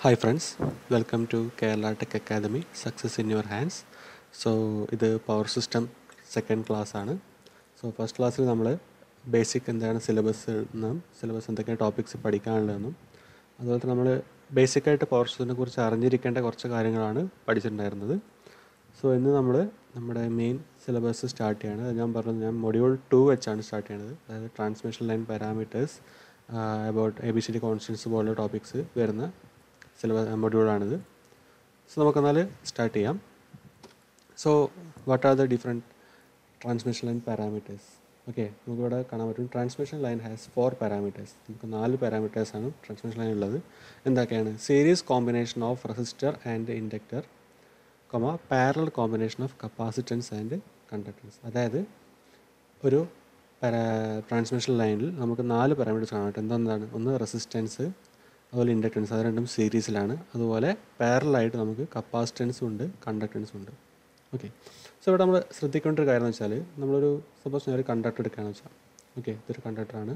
hi friends welcome to Kerala Tech Academy success in your hands so ഇത് power system second class ആണ് so first ക്ലാസ്സിൽ നമ്മൾ basic എന്താണ് syllabus എന്നും syllabus എന്തൊക്കെയാണ് ടോപ്പിക്സ് പഠിക്കാനുള്ളതെന്നും അതുപോലെ തന്നെ നമ്മൾ ബേസിക്കായിട്ട് പവർ സിസ്റ്റത്തിനെ കുറിച്ച് അറിഞ്ഞിരിക്കേണ്ട കുറച്ച് കാര്യങ്ങളാണ് പഠിച്ചിട്ടുണ്ടായിരുന്നത് സോ ഇന്ന് നമ്മൾ നമ്മുടെ മെയിൻ സിലബസ് സ്റ്റാർട്ട് ചെയ്യാണ് അത് ഞാൻ പറഞ്ഞത് ഞാൻ മൊഡ്യൂൾ ടു വെച്ചാണ് സ്റ്റാർട്ട് ചെയ്യുന്നത് അതായത് transmission line parameters about A B C D constants പോലുള്ള ടോപ്പിക്സ് വരുന്ന സിലബസ് മൊഡ്യൂളാണിത് സോ നമുക്കെന്നാൽ സ്റ്റാർട്ട് ചെയ്യാം so what are the different transmission line parameters okay നമുക്കിവിടെ കാണാൻ പറ്റും transmission line has four parameters നമുക്ക് നാല് പാരാമീറ്റേഴ്സാണ് ട്രാൻസ്മിഷൻ ലൈൻ ഉള്ളത് എന്തൊക്കെയാണ് series combination of resistor and inductor comma parallel combination of capacitance and conductance അതായത് ഒരു പാരാ ട്രാൻസ്മിഷൻ ലൈനിൽ നമുക്ക് നാല് പാരാമീറ്റേഴ്സ് കാണാൻ പറ്റും എന്താണ് ഒന്ന് റെസിസ്റ്റൻസ് അതുപോലെ ഇൻഡക്ടൻസ് അത് രണ്ടും സീരീസിലാണ് അതുപോലെ പാരലായിട്ട് നമുക്ക് കപ്പാസിറ്റൻസും ഉണ്ട് കണ്ടക്ടൻസും ഉണ്ട് ഓക്കെ സോ ഇവിടെ നമ്മൾ ശ്രദ്ധിക്കേണ്ട ഒരു കാര്യം എന്ന് വെച്ചാൽ നമ്മളൊരു സപ്പോസ് ഞാൻ ഒരു കണ്ടക്ടർ എടുക്കുകയാണെന്ന് വെച്ചാൽ ഓക്കെ ഇതൊരു കണ്ടക്ടറാണ്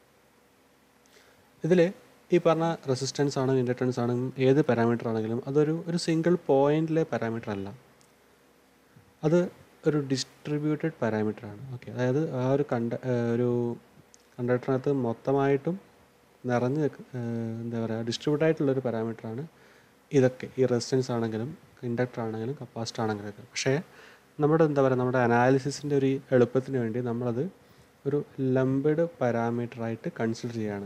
ഇതിൽ ഈ പറഞ്ഞ റെസിസ്റ്റൻസ് ആണെങ്കിലും ഇൻഡക്ടൻസ് ആണെങ്കിലും ഏത് പാരാമീറ്റർ ആണെങ്കിലും അതൊരു ഒരു സിംഗിൾ പോയിന്റിലെ പാരാമീറ്റർ അല്ല അത് ഒരു ഡിസ്ട്രിബ്യൂട്ടഡ് പാരാമീറ്റർ ആണ് ഓക്കെ അതായത് ആ ഒരു കണ്ട ഒരു കണ്ടക്ടറിനകത്ത് മൊത്തമായിട്ടും നിറഞ്ഞ് നിൽക്ക- ഏഹ് എന്താ പറയുക ഡിസ്ട്രിബ്യൂട്ട് ആയിട്ടുള്ളൊരു പാരാമീറ്റർ ആണ് ഇതൊക്കെ ഈ റെസിസ്റ്റൻസ് ആണെങ്കിലും ഇൻഡക്ടർ ആണെങ്കിലും കപ്പാസിറ്റർ ആണെങ്കിലും ഒക്കെ പക്ഷേ നമ്മുടെ എന്താ പറയുക നമ്മുടെ അനാലിസിസിൻ്റെ ഒരു എളുപ്പത്തിന് വേണ്ടി നമ്മളത് ഒരു ലംബഡ് പാരാമീറ്ററായിട്ട് കൺസിഡർ ചെയ്യാണ്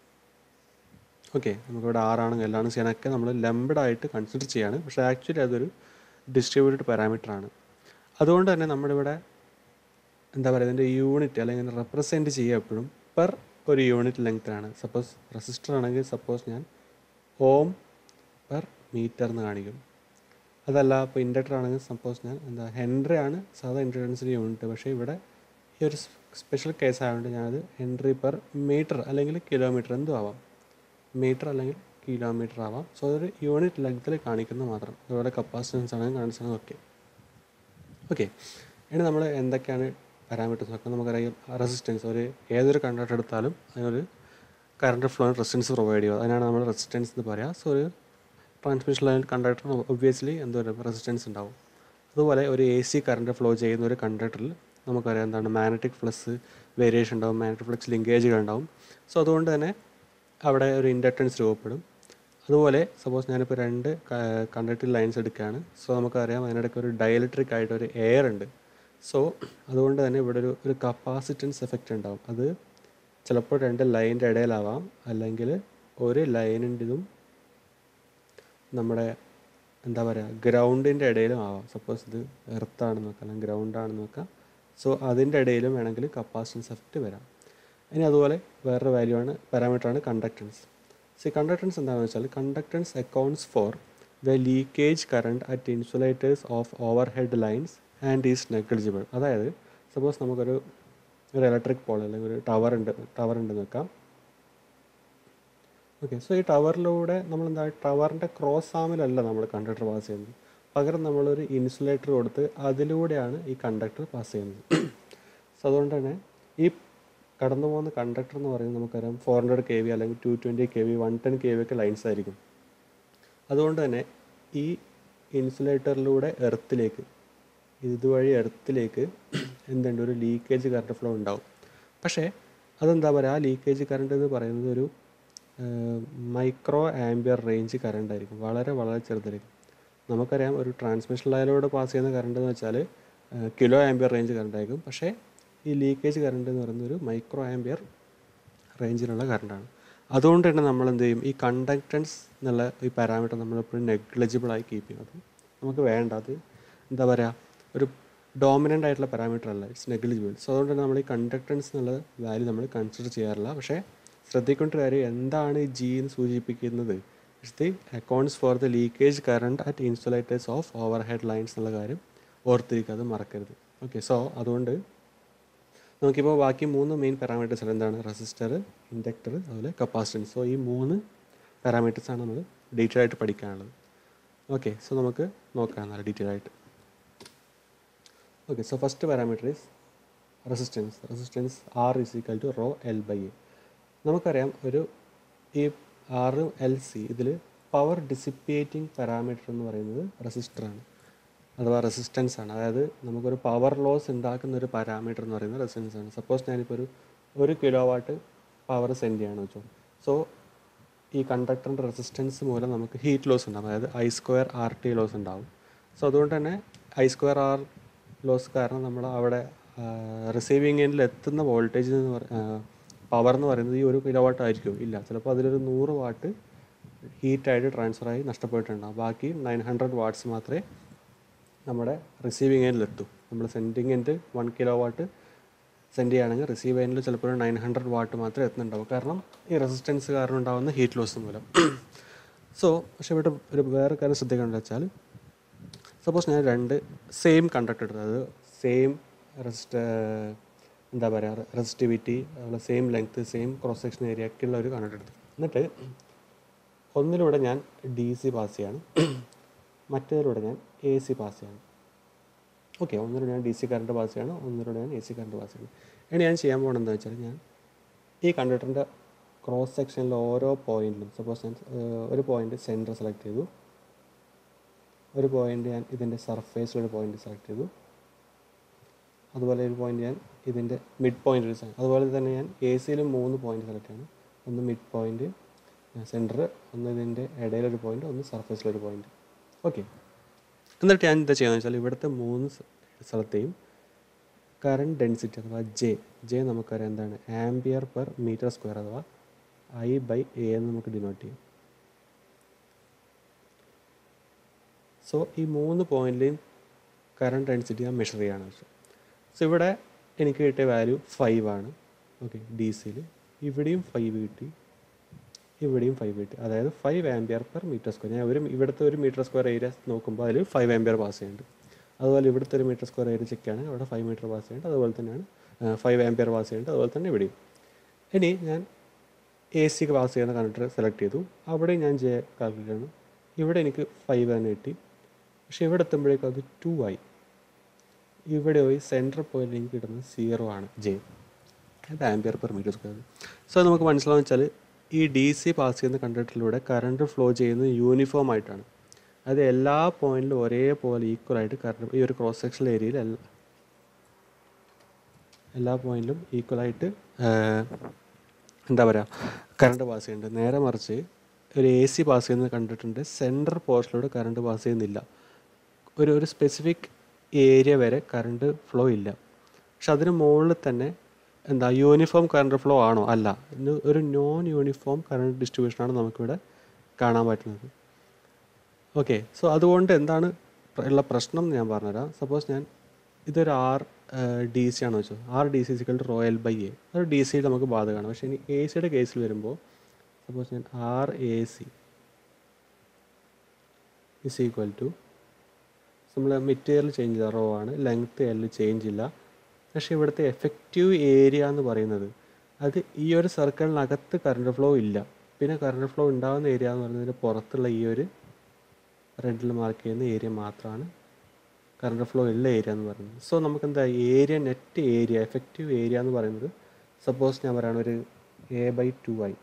ഓക്കെ നമുക്കിവിടെ ആറാണെങ്കിൽ എല്ലാണ് ചെയ്യാനൊക്കെ നമ്മൾ ലംബഡ് ആയിട്ട് കൺസിഡർ ചെയ്യാണ് പക്ഷേ ആക്ച്വലി അതൊരു ഡിസ്ട്രിബ്യൂട്ടഡ് പാരാമീറ്റർ ആണ് അതുകൊണ്ട് തന്നെ നമ്മുടെ ഇവിടെ എന്താ പറയുക ഇതിൻ്റെ യൂണിറ്റ് അല്ലെങ്കിൽ റെപ്രസെൻറ്റ് ചെയ്യുക എപ്പോഴും പെർ ഒരു യൂണിറ്റ് ലെങ്ത്തിലാണ് സപ്പോസ് റെസിസ്റ്റർ ആണെങ്കിൽ സപ്പോസ് ഞാൻ ഓം പെർ മീറ്റർ എന്ന് കാണിക്കും അതല്ല ഇപ്പോൾ ഇൻഡക്ടർ ആണെങ്കിൽ സപ്പോസ് ഞാൻ എന്താ ഹെൻറി ആണ് സാധാ ഇൻഡക്ടൻസിൻ്റെ യൂണിറ്റ് പക്ഷേ ഇവിടെ ഈ ഒരു സ്പെഷ്യൽ കേസ് ആയതുകൊണ്ട് ഞാനത് ഹെൻറി പെർ മീറ്റർ അല്ലെങ്കിൽ കിലോമീറ്റർ എന്തും ആവാം മീറ്റർ അല്ലെങ്കിൽ കിലോമീറ്റർ ആവാം സോ അതൊരു യൂണിറ്റ് ലെങ്ത്തിൽ കാണിക്കുന്നത് മാത്രം അതുപോലെ കപ്പാസിറ്റൻസ് ആണെങ്കിൽ കാണിച്ചത് ഓക്കെ ഓക്കെ ഇനി നമ്മൾ എന്തൊക്കെയാണ് പാരാമീറ്റേഴ്സ് നോക്കാം നമുക്കറിയാം റെസിസ്റ്റൻസ് ഒരു ഏതൊരു കണ്ടക്ടർ എടുത്താലും അതിനൊരു കറണ്ട് ഫ്ലോ റെസിസ്റ്റൻസ് പ്രൊവൈഡ് ചെയ്യുക അതിനാണ് നമ്മൾ റെസിസ്റ്റൻസ് എന്ന് പറയുക സോ ഒരു ട്രാൻസ്മിഷൻ ലൈൻ കണ്ടക്ടർ ഒബ്വിയസ്ലി എന്തോ ഒരു റെസിസ്റ്റൻസ് ഉണ്ടാവും അതുപോലെ ഒരു എ സി കറണ്ട് ഫ്ലോ ചെയ്യുന്ന ഒരു കണ്ടക്ടറിൽ നമുക്കറിയാം എന്താണ് മാഗ്നറ്റിക് ഫ്ലക്സ് വേരിയേഷൻ ഉണ്ടാവും മാഗ്നറ്റിക് ഫ്ലക്സ് ലിങ്കേജുകൾ ഉണ്ടാവും സോ അതുകൊണ്ട് തന്നെ അവിടെ ഒരു ഇൻഡക്റ്റൻസ് രൂപപ്പെടും അതുപോലെ സപ്പോസ് ഞാനിപ്പോൾ രണ്ട് കണ്ടക്ടർ ലൈൻസ് എടുക്കുകയാണ് സോ നമുക്കറിയാം അതിനിടയ്ക്ക് ഒരു ഡയലക്ട്രിക് ആയിട്ട് ഒരു എയർ ഉണ്ട് സോ അതുകൊണ്ട് തന്നെ ഇവിടെ ഒരു ഒരു കപ്പാസിറ്റൻസ് എഫക്റ്റ് ഉണ്ടാവും അത് ചിലപ്പോൾ രണ്ട് ലൈനിൻ്റെ ഇടയിലാവാം അല്ലെങ്കിൽ ഒരു ലൈനിൻ്റെതും നമ്മുടെ എന്താ പറയുക ഗ്രൗണ്ടിൻ്റെ ഇടയിലും ആവാം സപ്പോസ് ഇത് എർത്താണെന്ന് നോക്കാം അല്ലെങ്കിൽ ഗ്രൗണ്ടാണെന്ന് നോക്കാം സോ അതിൻ്റെ ഇടയിലും വേണമെങ്കിൽ കപ്പാസിറ്റൻസ് എഫക്റ്റ് വരാം ഇനി അതുപോലെ വേറൊരു വാല്യൂ ആണ് പാരാമീറ്റർ ആണ് കണ്ടക്ടൻസ് സി കണ്ടക്ടൻസ് എന്താണെന്ന് വെച്ചാൽ conductance accounts for the leakage current at insulators of over head lines and is negligible അതായത് സപ്പോസ് നമുക്കൊരു ഒരു ഇലക്ട്രിക് പോൾ അല്ലെങ്കിൽ ഒരു ടവർ ഉണ്ട് ടവർ ഉണ്ടെന്ന് വെക്കാം ഓക്കെ സോ ഈ ടവറിലൂടെ നമ്മൾ എന്താ ടവറിൻ്റെ ക്രോസ് ആമിലല്ല നമ്മൾ കണ്ടക്ടർ പാസ് ചെയ്യുന്നത് പകരം നമ്മളൊരു ഇൻസുലേറ്റർ കൊടുത്ത് അതിലൂടെയാണ് ഈ കണ്ടക്ടർ പാസ് ചെയ്യുന്നത് സോ അതുകൊണ്ട് തന്നെ ഈ കടന്നു പോകുന്ന കണ്ടക്ടർ എന്ന് പറയുന്നത് നമുക്കറിയാം ഫോർ ഹൺഡ്രഡ് കെ വി അല്ലെങ്കിൽ two twenty K V one ten K V ഒക്കെ ലൈൻസ് ആയിരിക്കും അതുകൊണ്ട് തന്നെ ഈ ഇൻസുലേറ്ററിലൂടെ എർത്തിലേക്ക് ഇതുവഴി എർത്തിലേക്ക് എന്തുണ്ട് ഒരു ലീക്കേജ് കറണ്ട് ഫ്ലോ ഉണ്ടാവും പക്ഷേ അതെന്താ പറയുക ആ ലീക്കേജ് കറണ്ട് എന്ന് പറയുന്നത് ഒരു മൈക്രോ ആംബിയർ റേഞ്ച് കറണ്ട് ആയിരിക്കും വളരെ വളരെ ചെറുതായിരിക്കും നമുക്കറിയാം ഒരു ട്രാൻസ്മിഷൻ ലൈനിലൂടെ പാസ് ചെയ്യുന്ന കറണ്ട് എന്ന് വെച്ചാൽ കിലോ ആംബിയർ റേഞ്ച് കറണ്ട് ആയിരിക്കും പക്ഷേ ഈ ലീക്കേജ് കറണ്ട് എന്ന് പറയുന്നത് ഒരു മൈക്രോ ആംബിയർ റേഞ്ചിലുള്ള കറണ്ടാണ് അതുകൊണ്ട് തന്നെ നമ്മൾ എന്ത് ചെയ്യും ഈ കണ്ടക്ടൻസ് എന്നുള്ള ഈ പാരാമീറ്റർ നമ്മളെപ്പോഴും നെഗ്ലിജിബിൾ ആയി കീപ്പ് ചെയ്യും അത് നമുക്ക് വേണ്ട അത് എന്താ പറയുക ഒരു ഡോമിനൻ്റ് ആയിട്ടുള്ള പാരാമീറ്റർ അല്ല ഇറ്റ്സ് നെഗ്ലിജിബിൾ സോ അതുകൊണ്ട് തന്നെ നമ്മൾ ഈ കണ്ടക്ടൻസ് എന്നുള്ള വാല്യൂ നമ്മൾ കൺസിഡർ ചെയ്യാറില്ല പക്ഷേ ശ്രദ്ധിക്കേണ്ട ഒരു കാര്യം എന്താണ് ഈ ജി എന്ന് സൂചിപ്പിക്കുന്നത് it's the accounts for the leakage current at insulators of over head lines എന്നുള്ള കാര്യം ഓർത്തിരിക്കുക അത് മറക്കരുത് ഓക്കെ സോ അതുകൊണ്ട് നമുക്കിപ്പോൾ ബാക്കി മൂന്ന് മെയിൻ പാരാമീറ്റേഴ്സ് ആണ് എന്താണ് റെസിസ്റ്റർ ഇൻഡക്ടർ അതുപോലെ കപ്പാസിറ്റൻസ് സോ ഈ മൂന്ന് പാരാമീറ്റേഴ്സ് ആണ് നമ്മൾ ഡീറ്റെയിൽ ആയിട്ട് പഠിക്കാനുള്ളത് ഓക്കെ സോ നമുക്ക് നോക്കാം നല്ല ഡീറ്റെയിൽ ആയിട്ട് okay so first parameter is resistance resistance R is equal to rho L by A നമുക്കറിയാം ഒരു ഈ ആർ എൽ സി ഇതിൽ പവർ ഡിസിപ്പേറ്റിംഗ് പാരാമീറ്റർ എന്ന് പറയുന്നത് റെസിസ്റ്ററാണ് അഥവാ റെസിസ്റ്റൻസ് ആണ് അതായത് നമുക്കൊരു പവർ ലോസ് ഉണ്ടാക്കുന്ന ഒരു പാരാമീറ്റർ എന്ന് പറയുന്നത് റെസിസ്റ്റൻസ് ആണ് സപ്പോസ് ഞാനിപ്പോൾ ഒരു ഒരു കിലോ വാട്ട് പവർ സെൻഡ് ചെയ്യണം വെച്ചോ സോ ഈ കണ്ടക്ടറിൻ്റെ റെസിസ്റ്റൻസ് മൂലം നമുക്ക് ഹീറ്റ് ലോസ് ഉണ്ടാകും അതായത് I square R T loss ഉണ്ടാവും സോ അതുകൊണ്ട് തന്നെ ഐ സ്ക്വയർ ആർ ലോസ് കാരണം നമ്മൾ അവിടെ റിസീവിങ് എൻഡിൽ എത്തുന്ന വോൾട്ടേജ് എന്ന് പറ പവർ എന്ന് പറയുന്നത് ഈ ഒരു കിലോ വാട്ട് ആയിരിക്കും ഇല്ല ചിലപ്പോൾ അതിലൊരു നൂറ് വാട്ട് ഹീറ്റായിട്ട് ട്രാൻസ്ഫറായി നഷ്ടപ്പെട്ടിട്ടുണ്ടാകും ബാക്കി നയൻ ഹൺഡ്രഡ് വാട്ട്സ് മാത്രമേ നമ്മുടെ റിസീവിങ് എൻഡിലെത്തും നമ്മൾ sending end one kilo watt send ചെയ്യുകയാണെങ്കിൽ റിസീവ് എൻഡിൽ ചിലപ്പോൾ ഒരു നയൻ ഹൺഡ്രഡ് വാട്ട് മാത്രമേ എത്തുന്നുണ്ടാവും കാരണം ഈ റെസിസ്റ്റൻസ് കാരണം ഉണ്ടാകുന്ന ഹീറ്റ് ലോസ് മൂലം സോ പക്ഷേ ഇവിടെ ഒരു വേറെ കാര്യം ശ്രദ്ധിക്കേണ്ടത് വെച്ചാൽ സപ്പോസ് ഞാൻ രണ്ട് സെയിം കണ്ടക്ടർ എടുത്തത് അത് സെയിം റെസിസ്റ്റ എന്താ പറയുക റെസിസ്റ്റിവിറ്റി അതുപോലെ same length same cross section area ഒക്കെ ഉള്ള ഒരു കണ്ടക്ടർ എടുത്തു എന്നിട്ട് ഒന്നിലൂടെ ഞാൻ ഡി സി പാസ് ചെയ്യാണ് മറ്റേതിലൂടെ ഞാൻ എ സി പാസ് ചെയ്യാണ് ഓക്കെ ഒന്നിലൂടെ ഞാൻ ഡി സി കറണ്ട് പാസ് ചെയ്യാണ് ഒന്നിലൂടെ ഞാൻ എ സി കറണ്ട് പാസ് ചെയ്യണം ഇനി ഞാൻ ചെയ്യാൻ പോകുന്നത് എന്താ വെച്ചാൽ ഞാൻ ഈ കണ്ടക്ടറിൻ്റെ ക്രോസ് സെക്ഷനിൽ ഓരോ പോയിന്റിലും സപ്പോസ് ഞാൻ ഏഹ്, ഒരു പോയിന്റ് സെൻറ്റർ സെലക്ട് ചെയ്തു ഒരു പോയിന്റ് ഞാൻ ഇതിൻ്റെ സർഫേസിലൊരു പോയിന്റ് സെലക്ട് ചെയ്തു അതുപോലെ ഒരു പോയിന്റ് ഞാൻ ഇതിൻ്റെ മിഡ് പോയിന്റ് അതുപോലെ തന്നെ ഞാൻ എ സിയിലും മൂന്ന് പോയിന്റ് സെലക്ട് ചെയ്യണം ഒന്ന് മിഡ് പോയിന്റ് സെൻറ്റർ ഒന്ന് ഇതിൻ്റെ ഇടയിലൊരു പോയിന്റ് ഒന്ന് സർഫേസിലൊരു പോയിന്റ് ഓക്കെ എന്നിട്ട് ഞാൻ എന്താ ചെയ്യുന്നത് വെച്ചാൽ ഇവിടുത്തെ മൂന്ന് സ്ഥ- സ്ഥലത്തെയും കറണ്ട് ഡെൻസിറ്റി അഥവാ ജെ ജെ നമുക്കറിയാം എന്താണ് ആംബിയർ പെർ മീറ്റർ സ്ക്വയർ അഥവാ ഐ ബൈ എ എന്ന് നമുക്ക് ഡിനോട്ട് ചെയ്യും സോ ഈ മൂന്ന് പോയിന്റിലെയും കറണ്ട് ഡെൻസിറ്റി ഞാൻ മെഷർ ചെയ്യാണ് ആവശ്യം സോ ഇവിടെ എനിക്ക് കിട്ടിയ വാല്യൂ ഫൈവ് ആണ് ഓക്കെ ഡി സിയിൽ ഇവിടെയും ഫൈവ് കിട്ടി ഇവിടെയും ഫൈവ് കിട്ടി അതായത് five ampere per metre square ഞാൻ ഒരു ഇവിടുത്തെ ഒരു മീറ്റർ സ്ക്വയർ ഏരിയ നോക്കുമ്പോൾ അതിൽ ഫൈവ് ആംബിയർ പാസ് ചെയ്യുന്നുണ്ട് അതുപോലെ ഇവിടുത്തെ ഒരു മീറ്റർ സ്ക്വയർ ഏരിയ ചെക്ക് ആണ് അവിടെ ഫൈവ് മീറ്റർ പാസ് ചെയ്യുന്നുണ്ട് അതുപോലെ തന്നെയാണ് ഫൈവ് ആംബിയർ പാസ് ചെയ്യുന്നുണ്ട് അതുപോലെ തന്നെ ഇവിടെയും ഇനി ഞാൻ എ സിക്ക് പാസ് ചെയ്യുന്ന കണ്ടക്ടർ സെലക്ട് ചെയ്തു അവിടെ ഞാൻ ജെ കാൽക്കുലേറ്റ് ചെയ്യണം ഇവിടെ എനിക്ക് ഫൈവ് തന്നെ കിട്ടി പക്ഷെ ഇവിടെ എത്തുമ്പോഴേക്കും അത് ടു ആയി ഇവിടെ പോയി സെൻറ്റർ പോയിന്റ് എനിക്ക് കിട്ടുന്നത് സീറോ ആണ് ജെ അത് ampere per metre square so നമുക്ക് മനസ്സിലാവുന്ന വെച്ചാൽ ഈ ഡി സി പാസ് ചെയ്യുന്ന കണ്ടക്ടറിലൂടെ കറണ്ട് ഫ്ലോ ചെയ്യുന്നത് യൂണിഫോം ആയിട്ടാണ് അത് എല്ലാ പോയിന്റിലും ഒരേപോലെ ഈക്വൽ ആയിട്ട് കറണ്ട് ഈ ഒരു ക്രോസ് സെക്ഷൻ ഏരിയയിൽ എല്ലാ എല്ലാ പോയിന്റിലും ഈക്വൽ ആയിട്ട് എന്താ പറയുക കറണ്ട് പാസ് ചെയ്യുന്നുണ്ട് നേരെ മറിച്ച് ഒരു എ സി പാസ് ചെയ്യുന്നത് കണ്ടിട്ടുണ്ട് സെൻട്രൽ പോർഷനിലൂടെ കറണ്ട് പാസ് ചെയ്യുന്നില്ല ഒരു ഒരു സ്പെസിഫിക് ഏരിയ വരെ കറണ്ട് ഫ്ലോ ഇല്ല പക്ഷെ അതിന് മുകളിൽ തന്നെ എന്താ യൂണിഫോം കറണ്ട് ഫ്ലോ ആണോ അല്ല ഇന്ന് ഒരു നോൺ യൂണിഫോം കറണ്ട് ഡിസ്ട്രിബ്യൂഷനാണ് നമുക്കിവിടെ കാണാൻ പറ്റുന്നത് ഓക്കെ സോ അതുകൊണ്ട് എന്താണ് പ്ര- ഉള്ള പ്രശ്നം എന്ന് ഞാൻ പറഞ്ഞുതരാം സപ്പോസ് ഞാൻ ഇതൊരു ആർ ഡി സി ആണെന്ന് വെച്ചോ R D C is equal to rho L by A അത് ഡി സിയിൽ നമുക്ക് ബാധകമാണ് പക്ഷേ ഇനി എ സിയുടെ കേസിൽ വരുമ്പോൾ സപ്പോസ് ഞാൻ R A C is equal to നമ്മൾ മെറ്റീരിയൽ ചേഞ്ച് ചെയ്ത റോ ആണ് ലെങ്ത്ത് എൽ ചേഞ്ച് ഇല്ല പക്ഷേ ഇവിടുത്തെ എഫക്റ്റീവ് ഏരിയ എന്ന് പറയുന്നത് അത് ഈ ഒരു സർക്കിളിനകത്ത് കറണ്ട് ഫ്ലോ ഇല്ല പിന്നെ കറണ്ട് ഫ്ലോ ഉണ്ടാകുന്ന ഏരിയ എന്ന് പറയുന്നതിന് പുറത്തുള്ള ഈ ഒരു റെഡിൽ മാർക്ക് ചെയ്യുന്ന ഏരിയ മാത്രമാണ് കറണ്ട് ഫ്ലോ ഉള്ള ഏരിയ എന്ന് പറയുന്നത് സോ നമുക്ക് എന്താ area net area effective area എന്ന് പറയുന്നത് സപ്പോസ് ഞാൻ പറയുകയാണ് ഒരു എ ബൈ ടു ആയി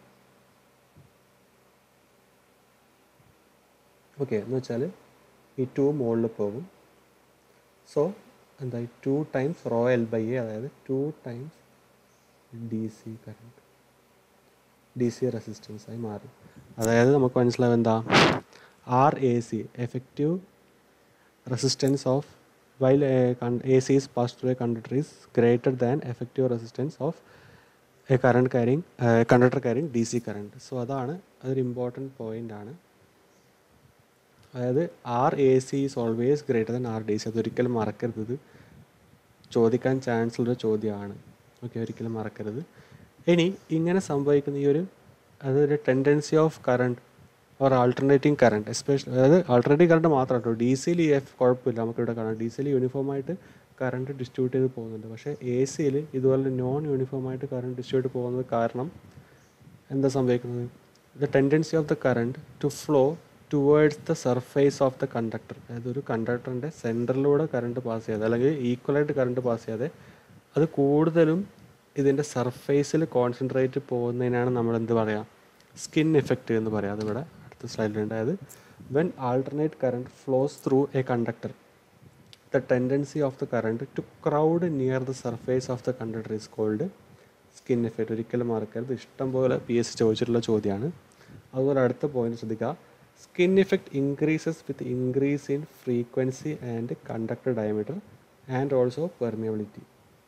ഓക്കെ എന്ന് വെച്ചാൽ ഈ ടു മുകളിൽ പോകും സോ എന്താ ഈ two times rho L by A അതായത് two times D C current D C resistance ആയി മാറും അതായത് നമുക്ക് മനസ്സിലാവും എന്താ R A C effective resistance of while A C is passed through a conductor is greater than effective resistance of a current carrying uh, conductor carrying DC current so അതാണ് അതൊരു important point ആണ് അതായത് R A C is always greater than R D C അതൊരിക്കലും മറക്കരുത് ഇത് ചോദിക്കാൻ chance ഉള്ള ചോദ്യമാണ് ഓക്കെ ഒരിക്കലും മറക്കരുത് ഇനി ഇങ്ങനെ സംഭവിക്കുന്ന ഈ ഒരു അതൊരു tendency of current or alternating current especially അതായത് ആൾട്ടർനേറ്റിംഗ് കറണ്ട് മാത്രം കേട്ടോ ഡി സിയിൽ ഈ എഫ് കുഴപ്പമില്ല നമുക്കിവിടെ കാണാം ഡി സിയിൽ യൂണിഫോം ആയിട്ട് കറണ്ട് ഡിസ്ട്രിബ്യൂട്ട് ചെയ്ത് പോകുന്നുണ്ട് പക്ഷേ എ സിയിൽ ഇതുപോലെ നോൺ യൂണിഫോം ആയിട്ട് കറണ്ട് ഡിസ്ട്രിബ്യൂട്ട് പോകുന്നത് കാരണം എന്താ സംഭവിക്കുന്നത് the tendency of the current to flow towards the surface of the conductor അതായത് ഒരു കണ്ടക്ടറിൻ്റെ സെൻറ്ററിലൂടെ കറണ്ട് പാസ് ചെയ്യാതെ അല്ലെങ്കിൽ ഈക്വലായിട്ട് കറണ്ട് പാസ് ചെയ്യാതെ അത് കൂടുതലും ഇതിൻ്റെ സർഫേസിൽ കോൺസെൻട്രേറ്റ് പോകുന്നതിനാണ് നമ്മൾ എന്ത് പറയുക സ്കിൻ എഫക്റ്റ് എന്ന് പറയാം അതിവിടെ അടുത്ത അടുത്ത സ്ലൈഡിലുണ്ട് അതായത് when alternate current flows through a conductor the tendency of the current to crowd near the surface of the conductor is called skin effect ഒരിക്കലും മറക്കരുത് ഇഷ്ടം പോലെ പി എസ് സി ചോദിച്ചിട്ടുള്ള ചോദ്യമാണ് അതുപോലെ അടുത്ത പോയിന്റ് ശ്രദ്ധിക്കുക skin effect increases with increase in frequency and conductor diameter and also permeability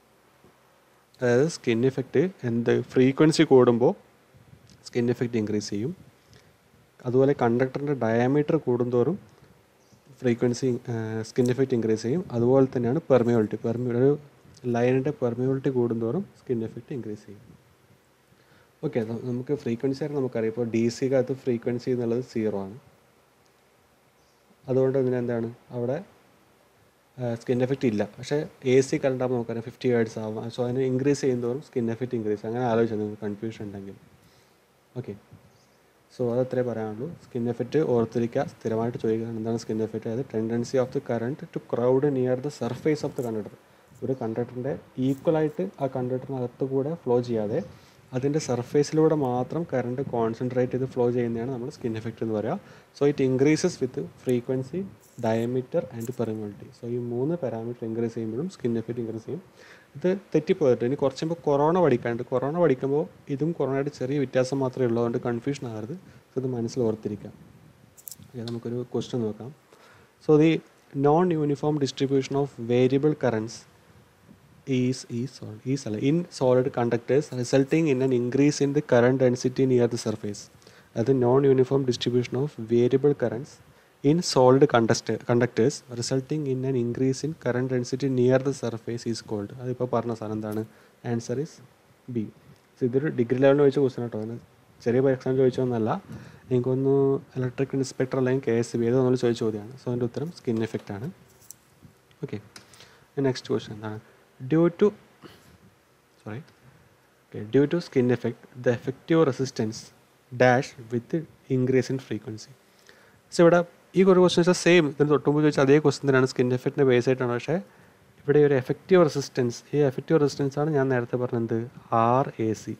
അതായത് സ്കിൻ ഇഫക്റ്റ് എന്ത് ഫ്രീക്വൻസി കൂടുമ്പോൾ സ്കിൻ ഇഫക്റ്റ് ഇൻക്രീസ് ചെയ്യും അതുപോലെ കണ്ടക്ടറിൻ്റെ ഡയമീറ്റർ കൂടുന്തോറും ഫ്രീക്വൻസി സ്കിൻ ഇഫക്റ്റ് ഇൻക്രീസ് ചെയ്യും അതുപോലെ തന്നെയാണ് പെർമിയബിലിറ്റി പെർമി ഒരു ലൈനിൻ്റെ പെർമിയബിലിറ്റി കൂടുന്തോറും സ്കിൻ എഫക്റ്റ് ഇൻക്രീസ് ചെയ്യും ഓക്കെ നമുക്ക് ഫ്രീക്വൻസി ആയിട്ട് നമുക്കറിയാം ഇപ്പോൾ ഡി സിക്കകത്ത് ഫ്രീക്വൻസി എന്നുള്ളത് സീറോ ആണ് അതുകൊണ്ട് ഇതിന് എന്താണ് അവിടെ സ്കിൻ എഫക്റ്റ് ഇല്ല പക്ഷേ എ സി കറണ്ട് ആകുമ്പോൾ നമുക്കറിയാം ഫിഫ്റ്റി ഹേർട്സ് ആവാം സോ അതിന് ഇൻക്രീസ് ചെയ്യുന്നതോറും സ്കിൻ എഫക്റ്റ് ഇൻക്രീസ് അങ്ങനെ ആലോചിച്ചാൽ നിങ്ങൾക്ക് കൺഫ്യൂഷൻ ഉണ്ടെങ്കിൽ ഓക്കെ സോ അത് അത്രേ പറയാനുള്ളൂ സ്കിൻ എഫക്റ്റ് ഓർത്തിരിക്കുക സ്ഥിരമായിട്ട് ചോദിക്കുന്നത് എന്താണ് സ്കിൻ എഫക്റ്റ് അതായത് tendency of the current to crowd near the surface of the conductor ഒരു കണ്ടക്ടറിൻ്റെ ഈക്വലായിട്ട് ആ കണ്ടക്ടറിനകത്ത് കൂടെ ഫ്ലോ ചെയ്യാതെ അതിൻ്റെ സർഫേസിലൂടെ മാത്രം കറണ്ട് കോൺസെൻട്രേറ്റ് ചെയ്ത് ഫ്ലോ ചെയ്യുന്നതാണ് നമ്മൾ സ്കിൻ എഫക്റ്റ് എന്ന് പറയുക so it increases with frequency diameter and permeability so ഈ മൂന്ന് പാരാമീറ്റർ ഇൻക്രീസ് ചെയ്യുമ്പോഴും സ്കിൻ എഫക്റ്റ് ഇൻക്രീസ് ചെയ്യും ഇത് തെറ്റിപ്പോയിട്ട് ഇനി കുറച്ച് മുമ്പ് കൊറോണ പഠിക്കാനുണ്ട് കൊറോണ പഠിക്കുമ്പോൾ ഇതും കൊറോണയുടെ ചെറിയ വ്യത്യാസം മാത്രമേ ഉള്ളതുകൊണ്ട് കൺഫ്യൂഷൻ ആകരുത് സോ ഇത് മനസ്സിൽ ഓർത്തിരിക്കാം ഓക്കെ നമുക്കൊരു ക്വസ്റ്റ്യൻ നോക്കാം so the non uniform distribution of variable currents is is solid is അല്ല in solid conductors resulting in an increase in the current density near the surface അത് non uniform distribution of variable currents in solid conductor conductors resulting in an increase in current density near the surface is called അതിപ്പോൾ പറഞ്ഞ സാധനം എന്താണ് answer is B ഇതൊരു degree ലെവലിൽ ചോദിച്ച question കേട്ടോ അങ്ങനെ ചെറിയ എക്സാം ചോദിച്ചതൊന്നല്ല എനിക്കൊന്ന് ഇലക്ട്രിക് ഇൻസ്പെക്ടർ അല്ലെങ്കിൽ കെ എസ് ബി ഏതൊന്നും ചോദിച്ച ചോദ്യമാണ് സോ അതിൻ്റെ ഉത്തരം സ്കിൻ എഫക്റ്റ് ആണ് ഓക്കെ നെക്സ്റ്റ് ക്വസ്റ്റൻ എന്താണ് due to sorry okay, due to skin effect the effective resistance dash with increase in frequency so ഇവിടെ ഈ ഒരു ക്വസ്റ്റൻ വെച്ചാൽ സെയിം ഇതിന് തൊട്ടുമ്പോൾ ചോദിച്ചാൽ അതേ ക്വസ്റ്റൻ തന്നെയാണ് സ്കിൻ എഫക്റ്റിൻ്റെ ബേസ് ആയിട്ടാണ് പക്ഷേ ഇവിടെ ഒരു എഫക്റ്റീവ് റെസിസ്റ്റൻസ് ഈ എഫക്റ്റീവ് റെസിസ്റ്റൻസ് ആണ് ഞാൻ നേരത്തെ പറഞ്ഞത് ആർ എ സി